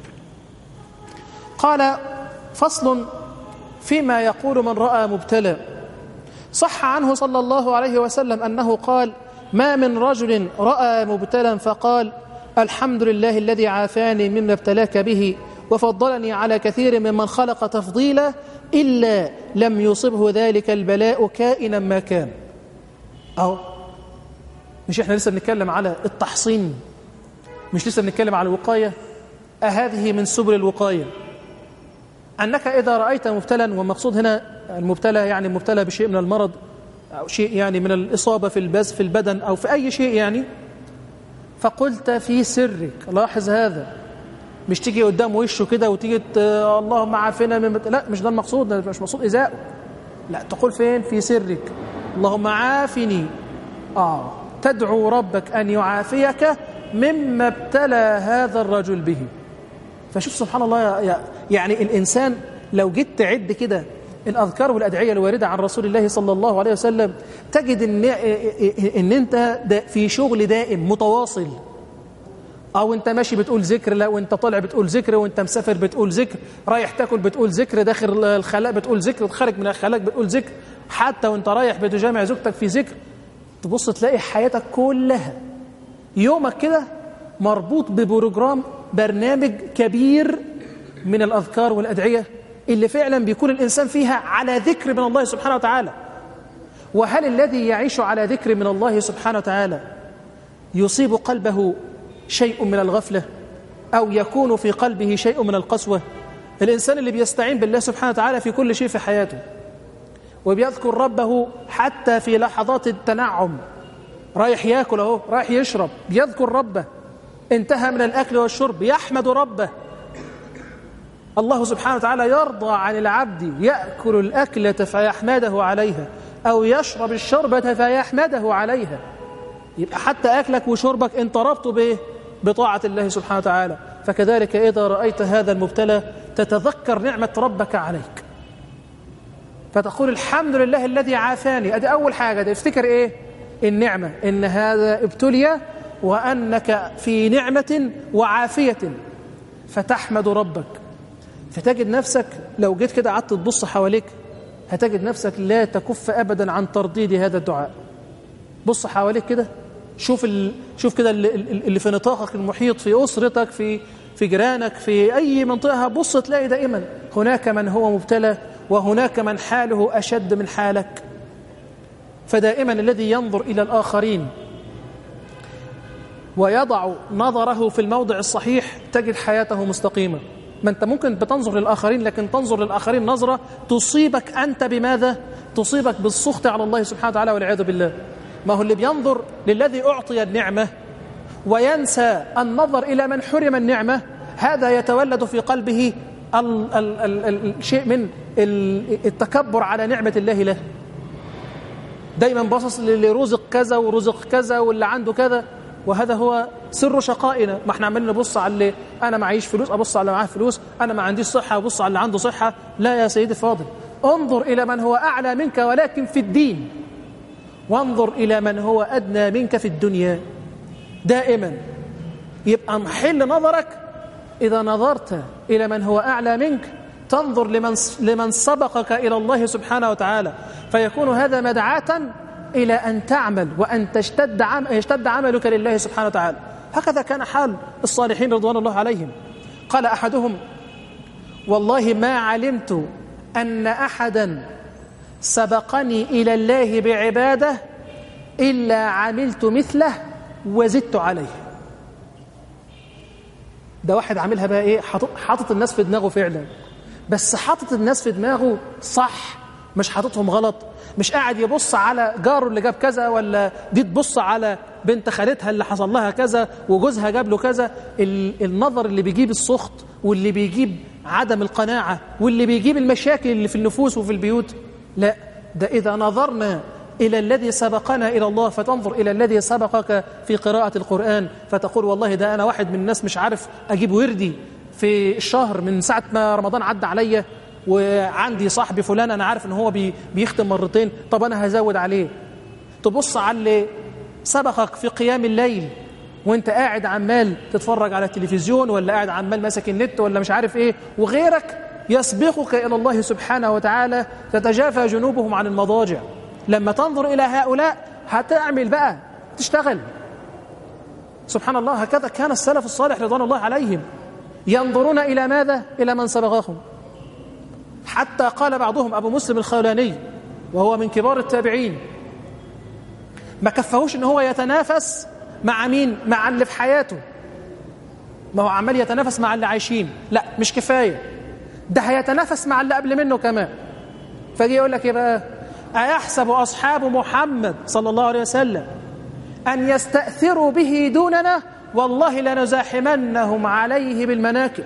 قال فصل فيما يقول من راى مبتلى صح عنه صلى الله عليه وسلم انه قال ما من رجل راى مبتلا فقال الحمد لله الذي عافاني مما ابتلاك به وفضلني على كثير ممن خلق تفضيلا الا لم يصبه ذلك البلاء كائنا ما كان اهو مش احنا لسه بنتكلم على التحصين مش لسه بنتكلم على الوقايه أهذه من سبل الوقايه أنك إذا رأيت مبتلا والمقصود هنا المبتلى يعني مبتلى بشيء من المرض أو شيء يعني من الإصابة في البز في البدن أو في أي شيء يعني فقلت في سرك لاحظ هذا مش تيجي قدام وشه كده وتيجي اللهم عافنا من لا مش ده المقصود مش مقصود إزاء لا تقول فين في سرك اللهم عافني آه تدعو ربك أن يعافيك مما ابتلى هذا الرجل به فشوف سبحان الله يعني الإنسان لو جيت تعد كده الأذكار والأدعية الواردة عن رسول الله صلى الله عليه وسلم تجد إن, إن أنت في شغل دائم متواصل أو أنت ماشي بتقول ذكر لا وأنت طالع بتقول ذكر وأنت مسافر بتقول ذكر رايح تاكل بتقول ذكر داخل الخلاء بتقول ذكر خارج من الخلاء بتقول ذكر حتى وأنت رايح بتجامع زوجتك في ذكر تبص تلاقي حياتك كلها يومك كده مربوط ببروجرام برنامج كبير من الأذكار والأدعية اللي فعلا بيكون الإنسان فيها على ذكر من الله سبحانه وتعالى وهل الذي يعيش على ذكر من الله سبحانه وتعالى يصيب قلبه شيء من الغفلة أو يكون في قلبه شيء من القسوة الإنسان اللي بيستعين بالله سبحانه وتعالى في كل شيء في حياته وبيذكر ربه حتى في لحظات التنعم رايح ياكل اهو رايح يشرب بيذكر ربه انتهى من الأكل والشرب يحمد ربه الله سبحانه وتعالى يرضى عن العبد يأكل الأكلة فيحمده عليها أو يشرب الشربة فيحمده عليها يبقى حتى أكلك وشربك انت ربطه به بطاعة الله سبحانه وتعالى فكذلك إذا رأيت هذا المبتلى تتذكر نعمة ربك عليك فتقول الحمد لله الذي عافاني أدي أول حاجة دي افتكر إيه النعمة إن هذا ابتلي وأنك في نعمة وعافية فتحمد ربك فتجد نفسك لو جيت كده قعدت تبص حواليك هتجد نفسك لا تكف ابدا عن ترديد هذا الدعاء بص حواليك كده شوف ال... شوف كده اللي في نطاقك المحيط في اسرتك في في جيرانك في اي منطقه بص تلاقي دائما هناك من هو مبتلى وهناك من حاله اشد من حالك فدائما الذي ينظر الى الاخرين ويضع نظره في الموضع الصحيح تجد حياته مستقيمه ما أنت ممكن بتنظر للآخرين لكن تنظر للآخرين نظرة تصيبك أنت بماذا؟ تصيبك بالسخط على الله سبحانه وتعالى والعياذ بالله ما هو اللي بينظر للذي أعطي النعمة وينسى النظر إلى من حرم النعمة هذا يتولد في قلبه الشيء من التكبر على نعمة الله له دايما باصص اللي رزق كذا ورزق كذا واللي عنده كذا وهذا هو سر شقائنا ما احنا عمالين نبص على اللي انا معيش فلوس ابص على اللي معاه فلوس انا ما عنديش صحه ابص على اللي عنده صحه لا يا سيدي الفاضل انظر الى من هو اعلى منك ولكن في الدين وانظر الى من هو ادنى منك في الدنيا دائما يبقى محل نظرك اذا نظرت الى من هو اعلى منك تنظر لمن لمن سبقك الى الله سبحانه وتعالى فيكون هذا مدعاه إلى أن تعمل وأن تشتد, عم يشتد عملك لله سبحانه وتعالى هكذا كان حال الصالحين رضوان الله عليهم قال أحدهم والله ما علمت أن أحدا سبقني إلى الله بعبادة إلا عملت مثله وزدت عليه ده واحد عاملها بقى إيه حاطط الناس في دماغه فعلا بس حاطط الناس في دماغه صح مش حاططهم غلط مش قاعد يبص على جاره اللي جاب كذا ولا دي تبص على بنت خالتها اللي حصل لها كذا وجوزها جاب له كذا النظر اللي بيجيب السخط واللي بيجيب عدم القناعة واللي بيجيب المشاكل اللي في النفوس وفي البيوت لا ده إذا نظرنا إلى الذي سبقنا إلى الله فتنظر إلى الذي سبقك في قراءة القرآن فتقول والله ده أنا واحد من الناس مش عارف أجيب وردي في الشهر من ساعة ما رمضان عدى عليا وعندي صاحبي فلان انا عارف ان هو بي بيختم مرتين طب انا هزود عليه تبص على اللي سبقك في قيام الليل وانت قاعد عمال تتفرج على التلفزيون ولا قاعد عمال ماسك النت ولا مش عارف ايه وغيرك يسبقك الى الله سبحانه وتعالى تتجافى جنوبهم عن المضاجع لما تنظر الى هؤلاء هتعمل بقى تشتغل سبحان الله هكذا كان السلف الصالح رضوان الله عليهم ينظرون الى ماذا الى من سبقهم حتى قال بعضهم أبو مسلم الخولاني وهو من كبار التابعين ما كفهوش ان هو يتنافس مع مين مع اللي في حياته ما هو عمال يتنافس مع اللي عايشين لا مش كفايه ده هيتنافس مع اللي قبل منه كمان فجي يقول لك ايه بقى ايحسب اصحاب محمد صلى الله عليه وسلم ان يستاثروا به دوننا والله لنزاحمنهم عليه بالمناكب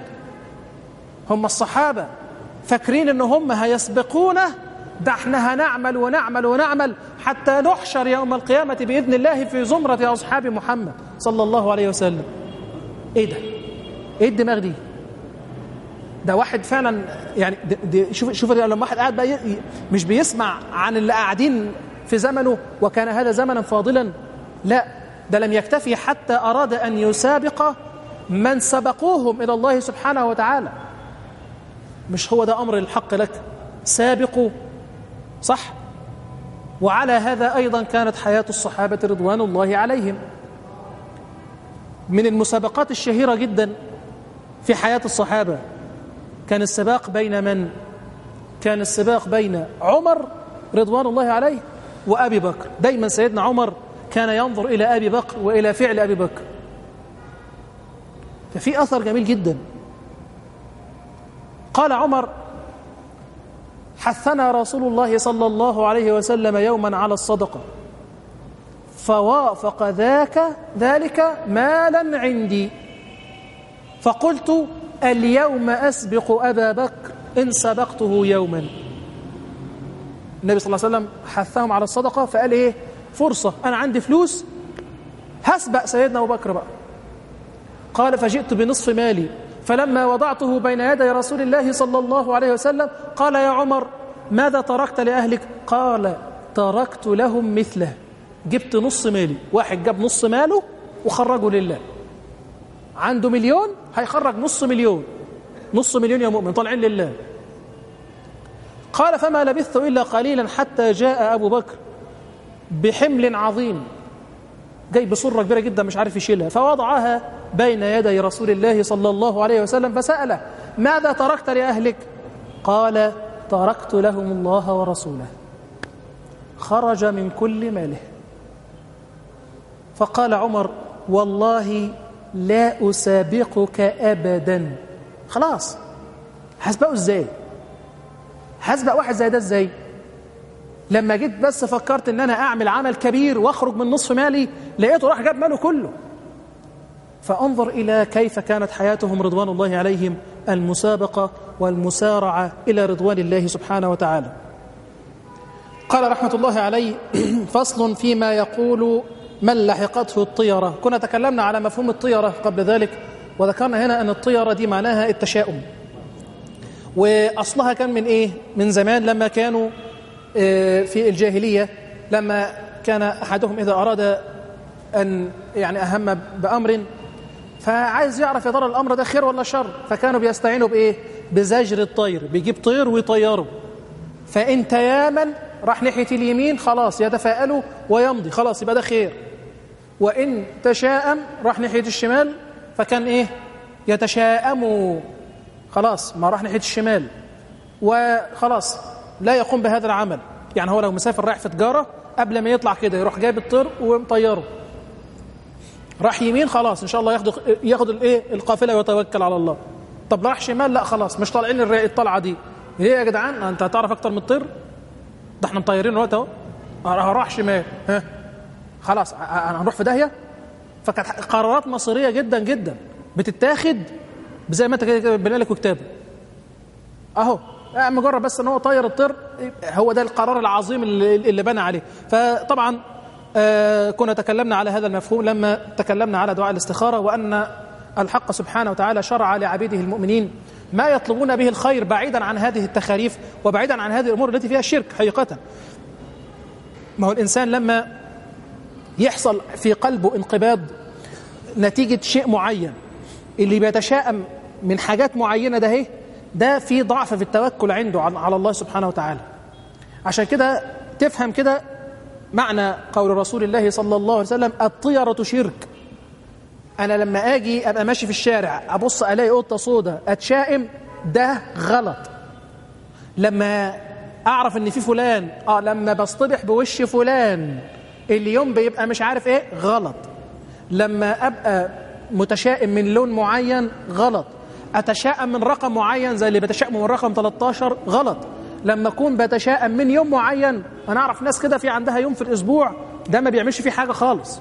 هم الصحابه فاكرين ان هم هيسبقونا ده احنا هنعمل ونعمل ونعمل حتى نحشر يوم القيامة بإذن الله في زمرة أصحاب محمد صلى الله عليه وسلم ايه ده ايه الدماغ دي ده واحد فعلا يعني دي دي شوف شوف لما واحد قاعد بقى مش بيسمع عن اللي قاعدين في زمنه وكان هذا زمنا فاضلا لا ده لم يكتفي حتى أراد أن يسابق من سبقوهم إلى الله سبحانه وتعالى مش هو ده أمر الحق لك سابقوا صح وعلى هذا أيضا كانت حياة الصحابة رضوان الله عليهم من المسابقات الشهيرة جدا في حياة الصحابة كان السباق بين من؟ كان السباق بين عمر رضوان الله عليه وأبي بكر دايما سيدنا عمر كان ينظر إلى أبي بكر وإلى فعل أبي بكر ففي أثر جميل جدا قال عمر حثنا رسول الله صلى الله عليه وسلم يوما على الصدقة فوافق ذاك ذلك مالا عندي فقلت اليوم أسبق أبا بكر إن سبقته يوما النبي صلى الله عليه وسلم حثهم على الصدقة فقال إيه فرصة أنا عندي فلوس هسبق سيدنا أبو بكر بقى قال فجئت بنصف مالي فلما وضعته بين يدي رسول الله صلى الله عليه وسلم قال يا عمر ماذا تركت لأهلك قال تركت لهم مثله جبت نص مالي واحد جاب نص ماله وخرجه لله عنده مليون هيخرج نص مليون نص مليون يا مؤمن طالعين لله قال فما لبثت إلا قليلا حتى جاء أبو بكر بحمل عظيم جاي بصرة كبيرة جدا مش عارف يشيلها فوضعها بين يدي رسول الله صلى الله عليه وسلم فسأله ماذا تركت لأهلك قال تركت لهم الله ورسوله خرج من كل ماله فقال عمر والله لا أسابقك أبدا خلاص هسبقه ازاي هسبق واحد زي ده ازاي لما جيت بس فكرت ان انا اعمل عمل كبير واخرج من نصف مالي لقيته راح جاب ماله كله فانظر إلى كيف كانت حياتهم رضوان الله عليهم المسابقة والمسارعة إلى رضوان الله سبحانه وتعالى قال رحمة الله عليه فصل فيما يقول من لحقته الطيرة كنا تكلمنا على مفهوم الطيرة قبل ذلك وذكرنا هنا أن الطيرة دي معناها التشاؤم وأصلها كان من إيه؟ من زمان لما كانوا في الجاهلية لما كان أحدهم إذا أراد أن يعني أهم بأمر فعايز يعرف يا ترى الأمر ده خير ولا شر فكانوا بيستعينوا بإيه؟ بزجر الطير بيجيب طير ويطيره فإن تيامن راح ناحية اليمين خلاص يتفائلوا ويمضي خلاص يبقى ده خير وإن تشاءم راح ناحية الشمال فكان إيه يتشاءموا خلاص ما راح ناحية الشمال وخلاص لا يقوم بهذا العمل يعني هو لو مسافر رايح في تجارة قبل ما يطلع كده يروح جايب الطير ومطيره راح يمين خلاص ان شاء الله ياخد ياخد الايه القافله ويتوكل على الله طب راح شمال لا خلاص مش طالعين الطلعه دي ليه يا جدعان انت هتعرف اكتر من الطير ده احنا مطيرين الوقت اهو راح شمال ها خلاص هنروح في داهيه فكانت قرارات مصيريه جدا جدا بتتاخد زي ما انت كده بنقول لك كتاب اهو مجرد بس ان هو طير الطير هو ده القرار العظيم اللي, اللي بنى عليه فطبعا آه كنا تكلمنا على هذا المفهوم لما تكلمنا على دعاء الاستخاره وان الحق سبحانه وتعالى شرع لعبيده المؤمنين ما يطلبون به الخير بعيدا عن هذه التخاريف وبعيدا عن هذه الامور التي فيها الشرك حقيقه ما هو الانسان لما يحصل في قلبه انقباض نتيجه شيء معين اللي بيتشائم من حاجات معينه ده اهي ده في ضعف في التوكل عنده على الله سبحانه وتعالى عشان كده تفهم كده معنى قول رسول الله صلى الله عليه وسلم الطيرة شرك أنا لما أجي أبقى ماشي في الشارع أبص ألاقي قطة سودة أتشائم ده غلط لما أعرف إن في فلان آه لما بصطبح بوش فلان اليوم بيبقى مش عارف إيه غلط لما أبقى متشائم من لون معين غلط أتشائم من رقم معين زي اللي بتشائم من رقم 13 غلط لما أكون بتشائم من يوم معين أنا أعرف ناس كده في عندها يوم في الأسبوع ده ما بيعملش فيه حاجة خالص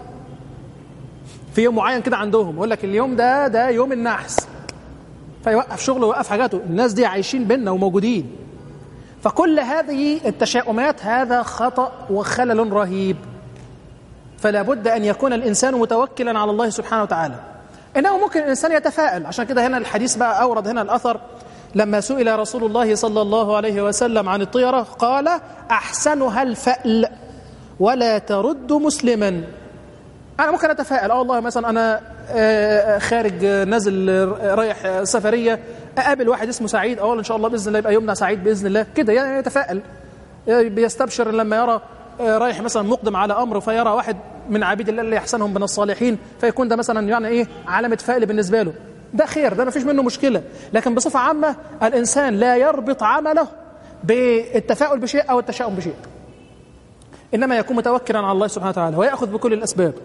في يوم معين كده عندهم يقول لك اليوم ده ده يوم النحس فيوقف شغله ويوقف حاجاته الناس دي عايشين بينا وموجودين فكل هذه التشاؤمات هذا خطأ وخلل رهيب فلا بد أن يكون الإنسان متوكلا على الله سبحانه وتعالى إنه ممكن الإنسان يتفائل عشان كده هنا الحديث بقى أورد هنا الأثر لما سئل رسول الله صلى الله عليه وسلم عن الطيرة قال أحسنها الفأل ولا ترد مسلما أنا ممكن أتفائل أه والله مثلا أنا خارج نازل رايح سفرية أقابل واحد اسمه سعيد أه إن شاء الله بإذن الله يبقى يومنا سعيد بإذن الله كده يعني يتفائل بيستبشر لما يرى رايح مثلا مقدم على أمر فيرى واحد من عبيد الله اللي يحسنهم من الصالحين فيكون ده مثلا يعني إيه علامة فائل بالنسبة له ده خير ده ما فيش منه مشكلة لكن بصفة عامة الإنسان لا يربط عمله بالتفاؤل بشيء أو التشاؤم بشيء إنما يكون متوكلا على الله سبحانه وتعالى ويأخذ بكل الأسباب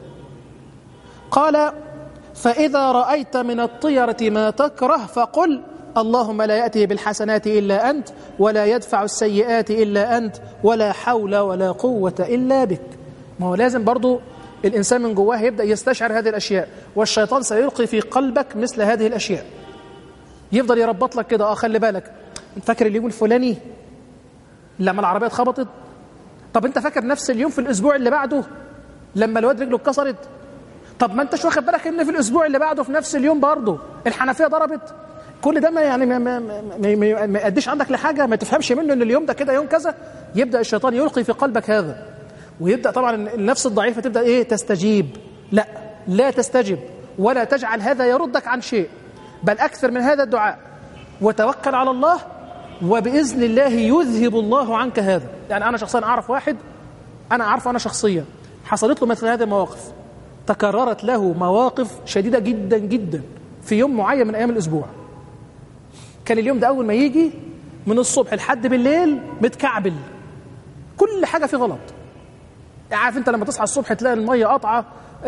قال فإذا رأيت من الطيرة ما تكره فقل اللهم لا يأتي بالحسنات إلا أنت ولا يدفع السيئات إلا أنت ولا حول ولا قوة إلا بك ما هو لازم برضو الإنسان من جواه يبدأ يستشعر هذه الأشياء والشيطان سيلقي في قلبك مثل هذه الأشياء يفضل يربط لك كده اه خلي بالك انت فاكر اليوم الفلاني لما العربية اتخبطت طب انت فاكر نفس اليوم في الأسبوع اللي بعده لما الواد رجله اتكسرت طب ما انتش واخد بالك ان في الاسبوع اللي بعده في نفس اليوم برضه الحنفيه ضربت كل ده ما يعني ما, ما, ما, ما, ما يأديش عندك لحاجه ما تفهمش منه ان اليوم ده كده يوم كذا يبدا الشيطان يلقي في قلبك هذا ويبدا طبعا النفس الضعيفه تبدا ايه تستجيب لا لا تستجب ولا تجعل هذا يردك عن شيء بل اكثر من هذا الدعاء وتوكل على الله وباذن الله يذهب الله عنك هذا يعني انا شخصيا اعرف واحد انا اعرفه انا شخصيا حصلت له مثل هذه المواقف تكررت له مواقف شديدة جدا جدا في يوم معين من أيام الأسبوع كان اليوم ده أول ما يجي من الصبح لحد بالليل متكعبل كل حاجة فيه غلط عارف انت لما تصحى الصبح تلاقي المية قطعة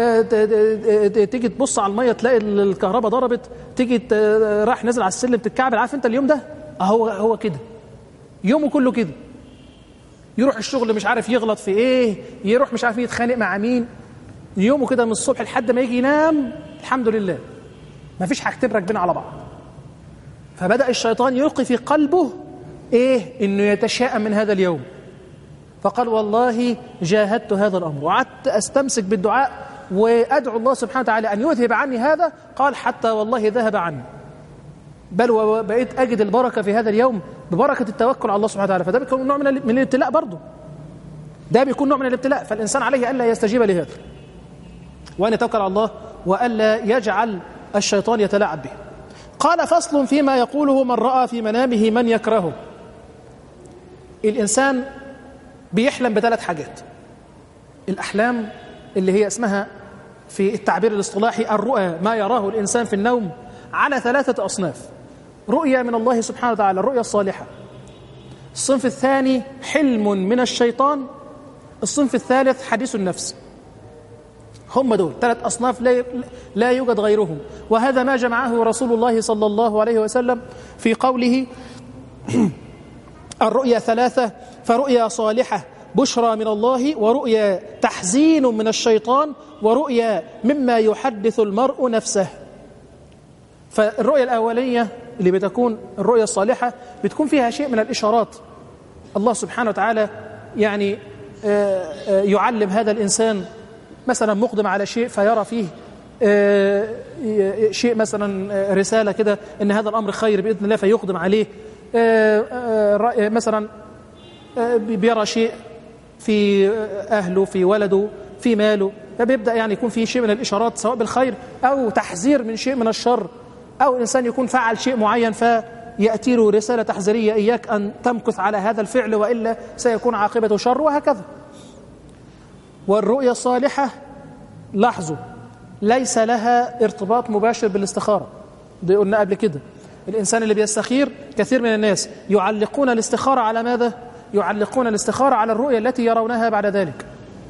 تيجي تبص على المية تلاقي الكهرباء ضربت تيجي راح نازل على السلم تتكعبل عارف انت اليوم ده هو هو كده يومه كله كده يروح الشغل مش عارف يغلط في ايه يروح مش عارف يتخانق مع مين يومه كده من الصبح لحد ما يجي ينام الحمد لله ما فيش حاجتين راكبين على بعض فبدأ الشيطان يلقي في قلبه إيه إنه يتشاءم من هذا اليوم فقال والله جاهدت هذا الأمر وقعدت أستمسك بالدعاء وأدعو الله سبحانه وتعالى أن يذهب عني هذا قال حتى والله ذهب عني بل وبقيت أجد البركة في هذا اليوم ببركة التوكل على الله سبحانه وتعالى فده بيكون نوع من من الابتلاء برضه ده بيكون نوع من الابتلاء فالإنسان عليه ألا يستجيب لهذا وأن يتوكل على الله وألا يجعل الشيطان يتلاعب به قال فصل فيما يقوله من رأى في منامه من يكرهه الإنسان بيحلم بثلاث حاجات الأحلام اللي هي اسمها في التعبير الاصطلاحي الرؤى ما يراه الإنسان في النوم على ثلاثة أصناف رؤيا من الله سبحانه وتعالى الرؤيا الصالحة الصنف الثاني حلم من الشيطان الصنف الثالث حديث النفس هم دول ثلاث أصناف لا لا يوجد غيرهم وهذا ما جمعه رسول الله صلى الله عليه وسلم في قوله الرؤيا ثلاثة فرؤيا صالحة بشرى من الله ورؤيا تحزين من الشيطان ورؤيا مما يحدث المرء نفسه فالرؤيا الأولية اللي بتكون الرؤيا الصالحة بتكون فيها شيء من الإشارات الله سبحانه وتعالى يعني يعلم هذا الإنسان مثلا مقدم على شيء فيرى فيه شيء مثلا رسالة كده إن هذا الأمر خير بإذن الله فيقدم عليه مثلا بيرى شيء في أهله في ولده في ماله فبيبدأ يعني يكون في شيء من الإشارات سواء بالخير أو تحذير من شيء من الشر أو إنسان يكون فعل شيء معين فيأتي له رسالة تحذيرية إياك أن تمكث على هذا الفعل وإلا سيكون عاقبته شر وهكذا والرؤيا الصالحة لاحظوا ليس لها ارتباط مباشر بالاستخارة دي قلنا قبل كده الإنسان اللي بيستخير كثير من الناس يعلقون الاستخارة على ماذا؟ يعلقون الاستخارة على الرؤيا التي يرونها بعد ذلك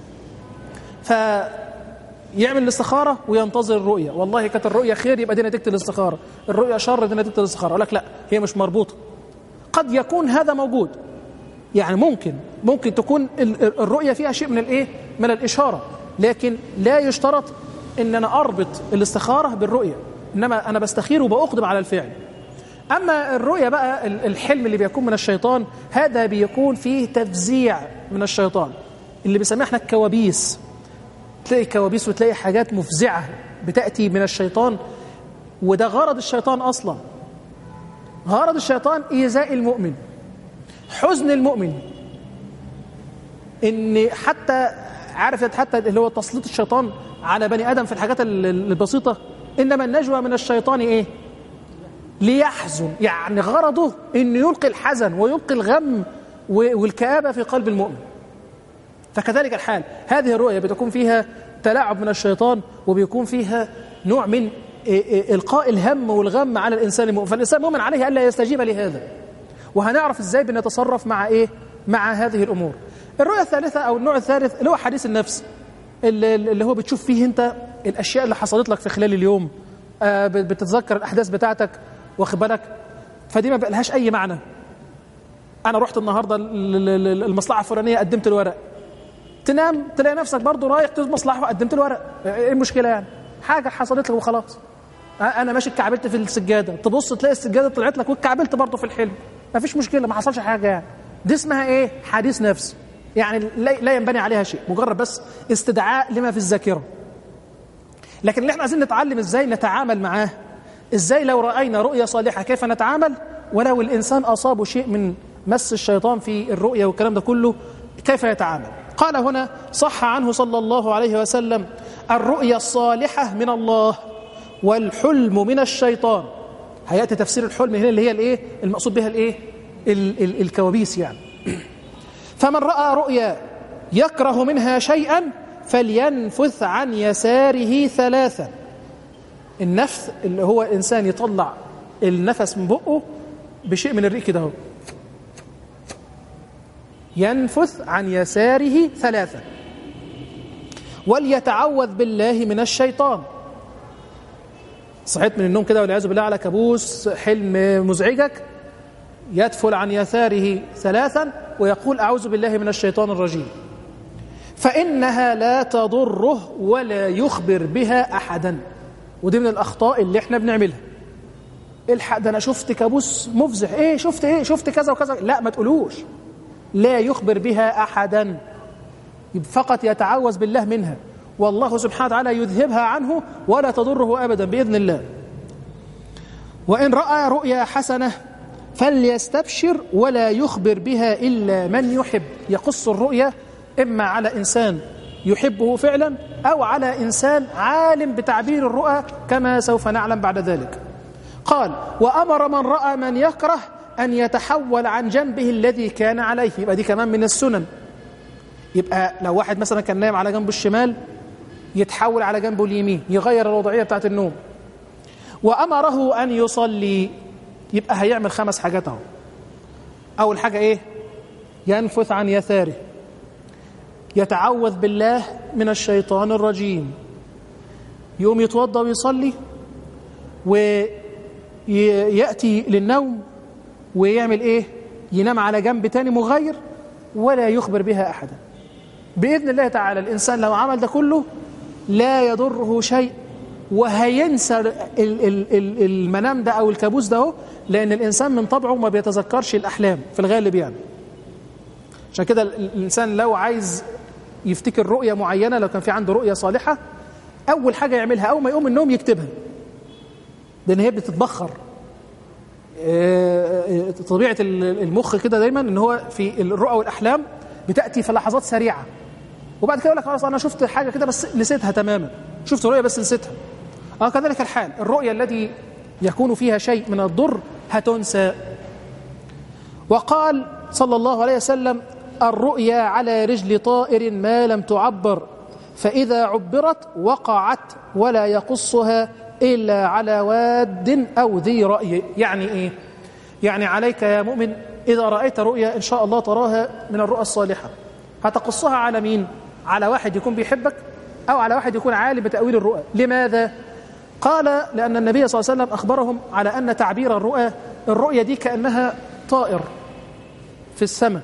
فيعمل الاستخارة وينتظر الرؤيا والله كانت الرؤيا خير يبقى دي نتيجة الاستخارة الرؤيا شر دي نتيجة الاستخارة أقول لك لا هي مش مربوطة قد يكون هذا موجود يعني ممكن ممكن تكون الرؤيا فيها شيء من الايه من الإشارة لكن لا يشترط ان انا اربط الاستخارة بالرؤيا انما انا بستخير وبأقدم على الفعل أما الرؤيا بقى الحلم اللي بيكون من الشيطان هذا بيكون فيه تفزيع من الشيطان اللي بيسميه احنا الكوابيس تلاقي كوابيس وتلاقي حاجات مفزعة بتأتي من الشيطان وده غرض الشيطان أصلا غرض الشيطان إيذاء المؤمن حزن المؤمن إن حتى عارف حتى اللي هو تسليط الشيطان على بني آدم في الحاجات البسيطة إنما النجوى من الشيطان إيه ليحزن يعني غرضه انه يلقي الحزن ويلقي الغم والكآبة في قلب المؤمن فكذلك الحال هذه الرؤيا بتكون فيها تلاعب من الشيطان وبيكون فيها نوع من إلقاء الهم والغم على الإنسان المؤمن فالإنسان المؤمن عليه ألا يستجيب لهذا وهنعرف إزاي بنتصرف مع إيه مع هذه الأمور الرؤيا الثالثة أو النوع الثالث اللي هو حديث النفس اللي هو بتشوف فيه أنت الأشياء اللي حصلت لك في خلال اليوم بتتذكر الأحداث بتاعتك واخد بالك فدي ما بقالهاش اي معنى انا رحت النهارده المصلحه الفلانيه قدمت الورق تنام تلاقي نفسك برضه رايح تجيب مصلحه وقدمت الورق ايه المشكله يعني حاجه حصلت لك وخلاص انا ماشي اتكعبلت في السجاده تبص تلاقي السجاده طلعت لك واتكعبلت برضه في الحلم ما فيش مشكله ما حصلش حاجه يعني دي اسمها ايه حديث نفس يعني لا ينبني عليها شيء مجرد بس استدعاء لما في الذاكره لكن اللي احنا عايزين نتعلم ازاي نتعامل معاه ازاي لو راينا رؤيا صالحه كيف نتعامل ولو الانسان اصابه شيء من مس الشيطان في الرؤيا والكلام ده كله كيف يتعامل قال هنا صح عنه صلى الله عليه وسلم الرؤيا الصالحه من الله والحلم من الشيطان هياتي تفسير الحلم هنا اللي هي الايه المقصود بها الايه ال ال الكوابيس يعني فمن راى رؤيا يكره منها شيئا فلينفث عن يساره ثلاثا النفث اللي هو الإنسان يطلع النفس من بقه بشيء من الريق كده اهو ينفث عن يساره ثلاثة وليتعوذ بالله من الشيطان صحيت من النوم كده والعياذ بالله على كابوس حلم مزعجك يدفل عن يساره ثلاثا ويقول أعوذ بالله من الشيطان الرجيم فإنها لا تضره ولا يخبر بها أحدا ودي من الأخطاء اللي احنا بنعملها الحق ده أنا شفت كابوس مفزع إيه شفت إيه شفت كذا وكذا لا ما تقولوش لا يخبر بها أحدا فقط يتعوذ بالله منها والله سبحانه وتعالى يذهبها عنه ولا تضره أبدا بإذن الله وإن رأى رؤيا حسنة فليستبشر ولا يخبر بها إلا من يحب يقص الرؤيا إما على إنسان يحبه فعلا أو على إنسان عالم بتعبير الرؤى كما سوف نعلم بعد ذلك قال وأمر من رأى من يكره أن يتحول عن جنبه الذي كان عليه يبقى دي كمان من السنن يبقى لو واحد مثلا كان نايم على جنبه الشمال يتحول على جنبه اليمين يغير الوضعية بتاعت النوم وأمره أن يصلي يبقى هيعمل خمس حاجات اهو أول حاجة إيه ينفث عن يساره يتعوذ بالله من الشيطان الرجيم يقوم يتوضى ويصلي ويأتي للنوم ويعمل إيه ينام على جنب تاني مغير ولا يخبر بها أحدا بإذن الله تعالى الإنسان لو عمل ده كله لا يضره شيء وهينسى المنام ده أو الكابوس ده هو لأن الإنسان من طبعه ما بيتذكرش الأحلام في الغالب يعني عشان كده الإنسان لو عايز يفتكر رؤية معينة لو كان في عنده رؤية صالحة أول حاجة يعملها أول ما يقوم من النوم يكتبها لأن هي بتتبخر طبيعة المخ كده دايما ان هو في الرؤى والأحلام بتأتي في لحظات سريعة وبعد كده يقول لك خلاص أنا شفت حاجة كده بس نسيتها تماما شفت رؤية بس نسيتها اه كذلك الحال الرؤية التي يكون فيها شيء من الضر هتنسى وقال صلى الله عليه وسلم الرؤيا على رجل طائر ما لم تعبر فإذا عبرت وقعت ولا يقصها إلا على واد أو ذي رأي يعني إيه؟ يعني عليك يا مؤمن إذا رأيت رؤيا إن شاء الله تراها من الرؤى الصالحة هتقصها على مين؟ على واحد يكون بيحبك أو على واحد يكون عالم بتأويل الرؤى لماذا؟ قال لأن النبي صلى الله عليه وسلم أخبرهم على أن تعبير الرؤى الرؤية دي كأنها طائر في السماء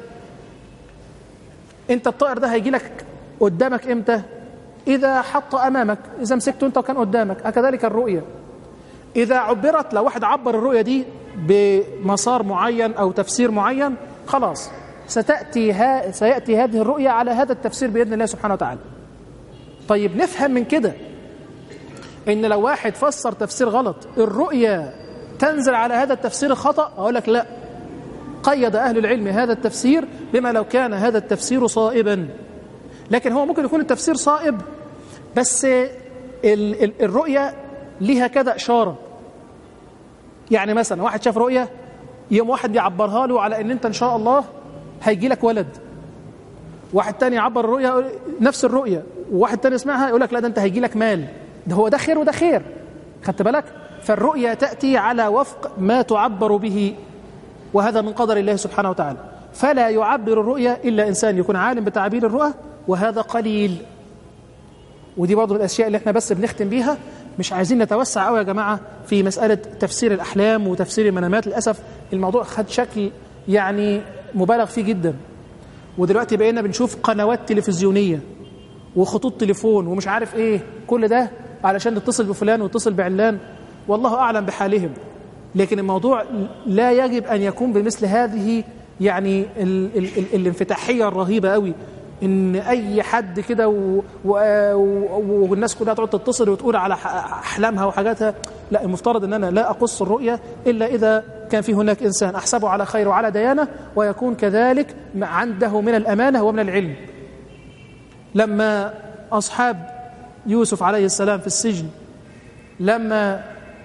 أنت الطائر ده هيجي لك قدامك إمتى؟ إذا حط أمامك إذا مسكته أنت وكان قدامك أكذلك الرؤية إذا عبرت لو واحد عبر الرؤية دي بمسار معين أو تفسير معين خلاص ستأتي ها سيأتي هذه الرؤية على هذا التفسير بإذن الله سبحانه وتعالى طيب نفهم من كده إن لو واحد فسر تفسير غلط الرؤية تنزل على هذا التفسير الخطأ أقول لك لا قيد أهل العلم هذا التفسير بما لو كان هذا التفسير صائبا لكن هو ممكن يكون التفسير صائب بس ال ال الرؤية ليها كذا إشارة يعني مثلا واحد شاف رؤية يوم واحد يعبرها له على ان انت ان شاء الله هيجي لك ولد واحد تاني يعبر الرؤية نفس الرؤية وواحد تاني يسمعها يقول لك لا ده انت هيجي لك مال ده هو ده خير وده خير خدت بالك فالرؤية تأتي على وفق ما تعبر به وهذا من قدر الله سبحانه وتعالى فلا يعبر الرؤيا إلا إنسان يكون عالم بتعبير الرؤى وهذا قليل ودي برضه الأشياء اللي احنا بس بنختم بيها مش عايزين نتوسع قوي يا جماعة في مسألة تفسير الأحلام وتفسير المنامات للأسف الموضوع خد شكل يعني مبالغ فيه جدا ودلوقتي بقينا بنشوف قنوات تلفزيونية وخطوط تليفون ومش عارف ايه كل ده علشان نتصل بفلان ونتصل بعلان والله أعلم بحالهم لكن الموضوع لا يجب أن يكون بمثل هذه يعني ال ال ال الانفتاحية الرهيبة قوي ان اي حد كده و... و... والناس كلها تقعد تتصل وتقول على احلامها وحاجاتها لا المفترض ان انا لا اقص الرؤيه الا اذا كان في هناك انسان احسبه على خير وعلى ديانه ويكون كذلك عنده من الامانه ومن العلم لما اصحاب يوسف عليه السلام في السجن لما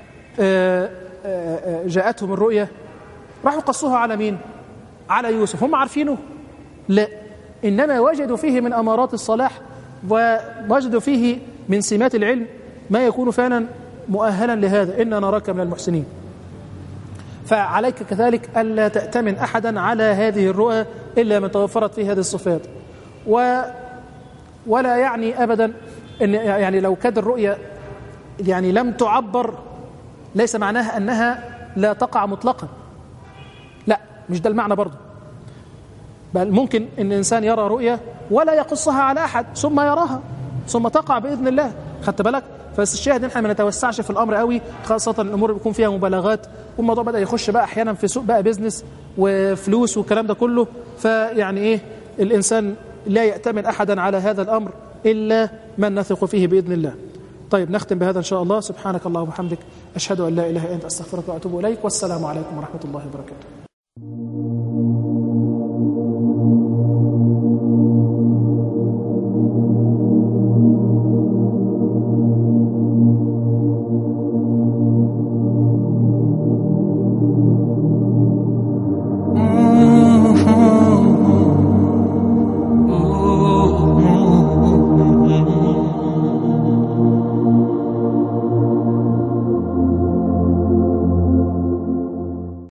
جاءتهم الرؤيه راحوا قصوها على مين على يوسف هم عارفينه لا إنما وجدوا فيه من أمارات الصلاح ووجدوا فيه من سمات العلم ما يكون فعلا مؤهلا لهذا إنا نراك من المحسنين فعليك كذلك ألا تأتمن أحدا على هذه الرؤى إلا من توفرت فيه هذه الصفات و ولا يعني أبدا إن يعني لو كانت الرؤيا يعني لم تعبر ليس معناها أنها لا تقع مطلقا لا مش ده المعنى برضه بل ممكن ان الانسان يرى رؤيا ولا يقصها على احد ثم يراها ثم تقع باذن الله خدت بالك فالشاهد ان احنا ما نتوسعش في الامر قوي خاصه الامور بيكون فيها مبالغات والموضوع بدا يخش بقى احيانا في سوق بقى بيزنس وفلوس والكلام ده كله فيعني ايه الانسان لا يأتمن احدا على هذا الامر الا من نثق فيه باذن الله طيب نختم بهذا ان شاء الله سبحانك اللهم وبحمدك اشهد ان لا اله الا انت استغفرك واتوب اليك والسلام عليكم ورحمه الله وبركاته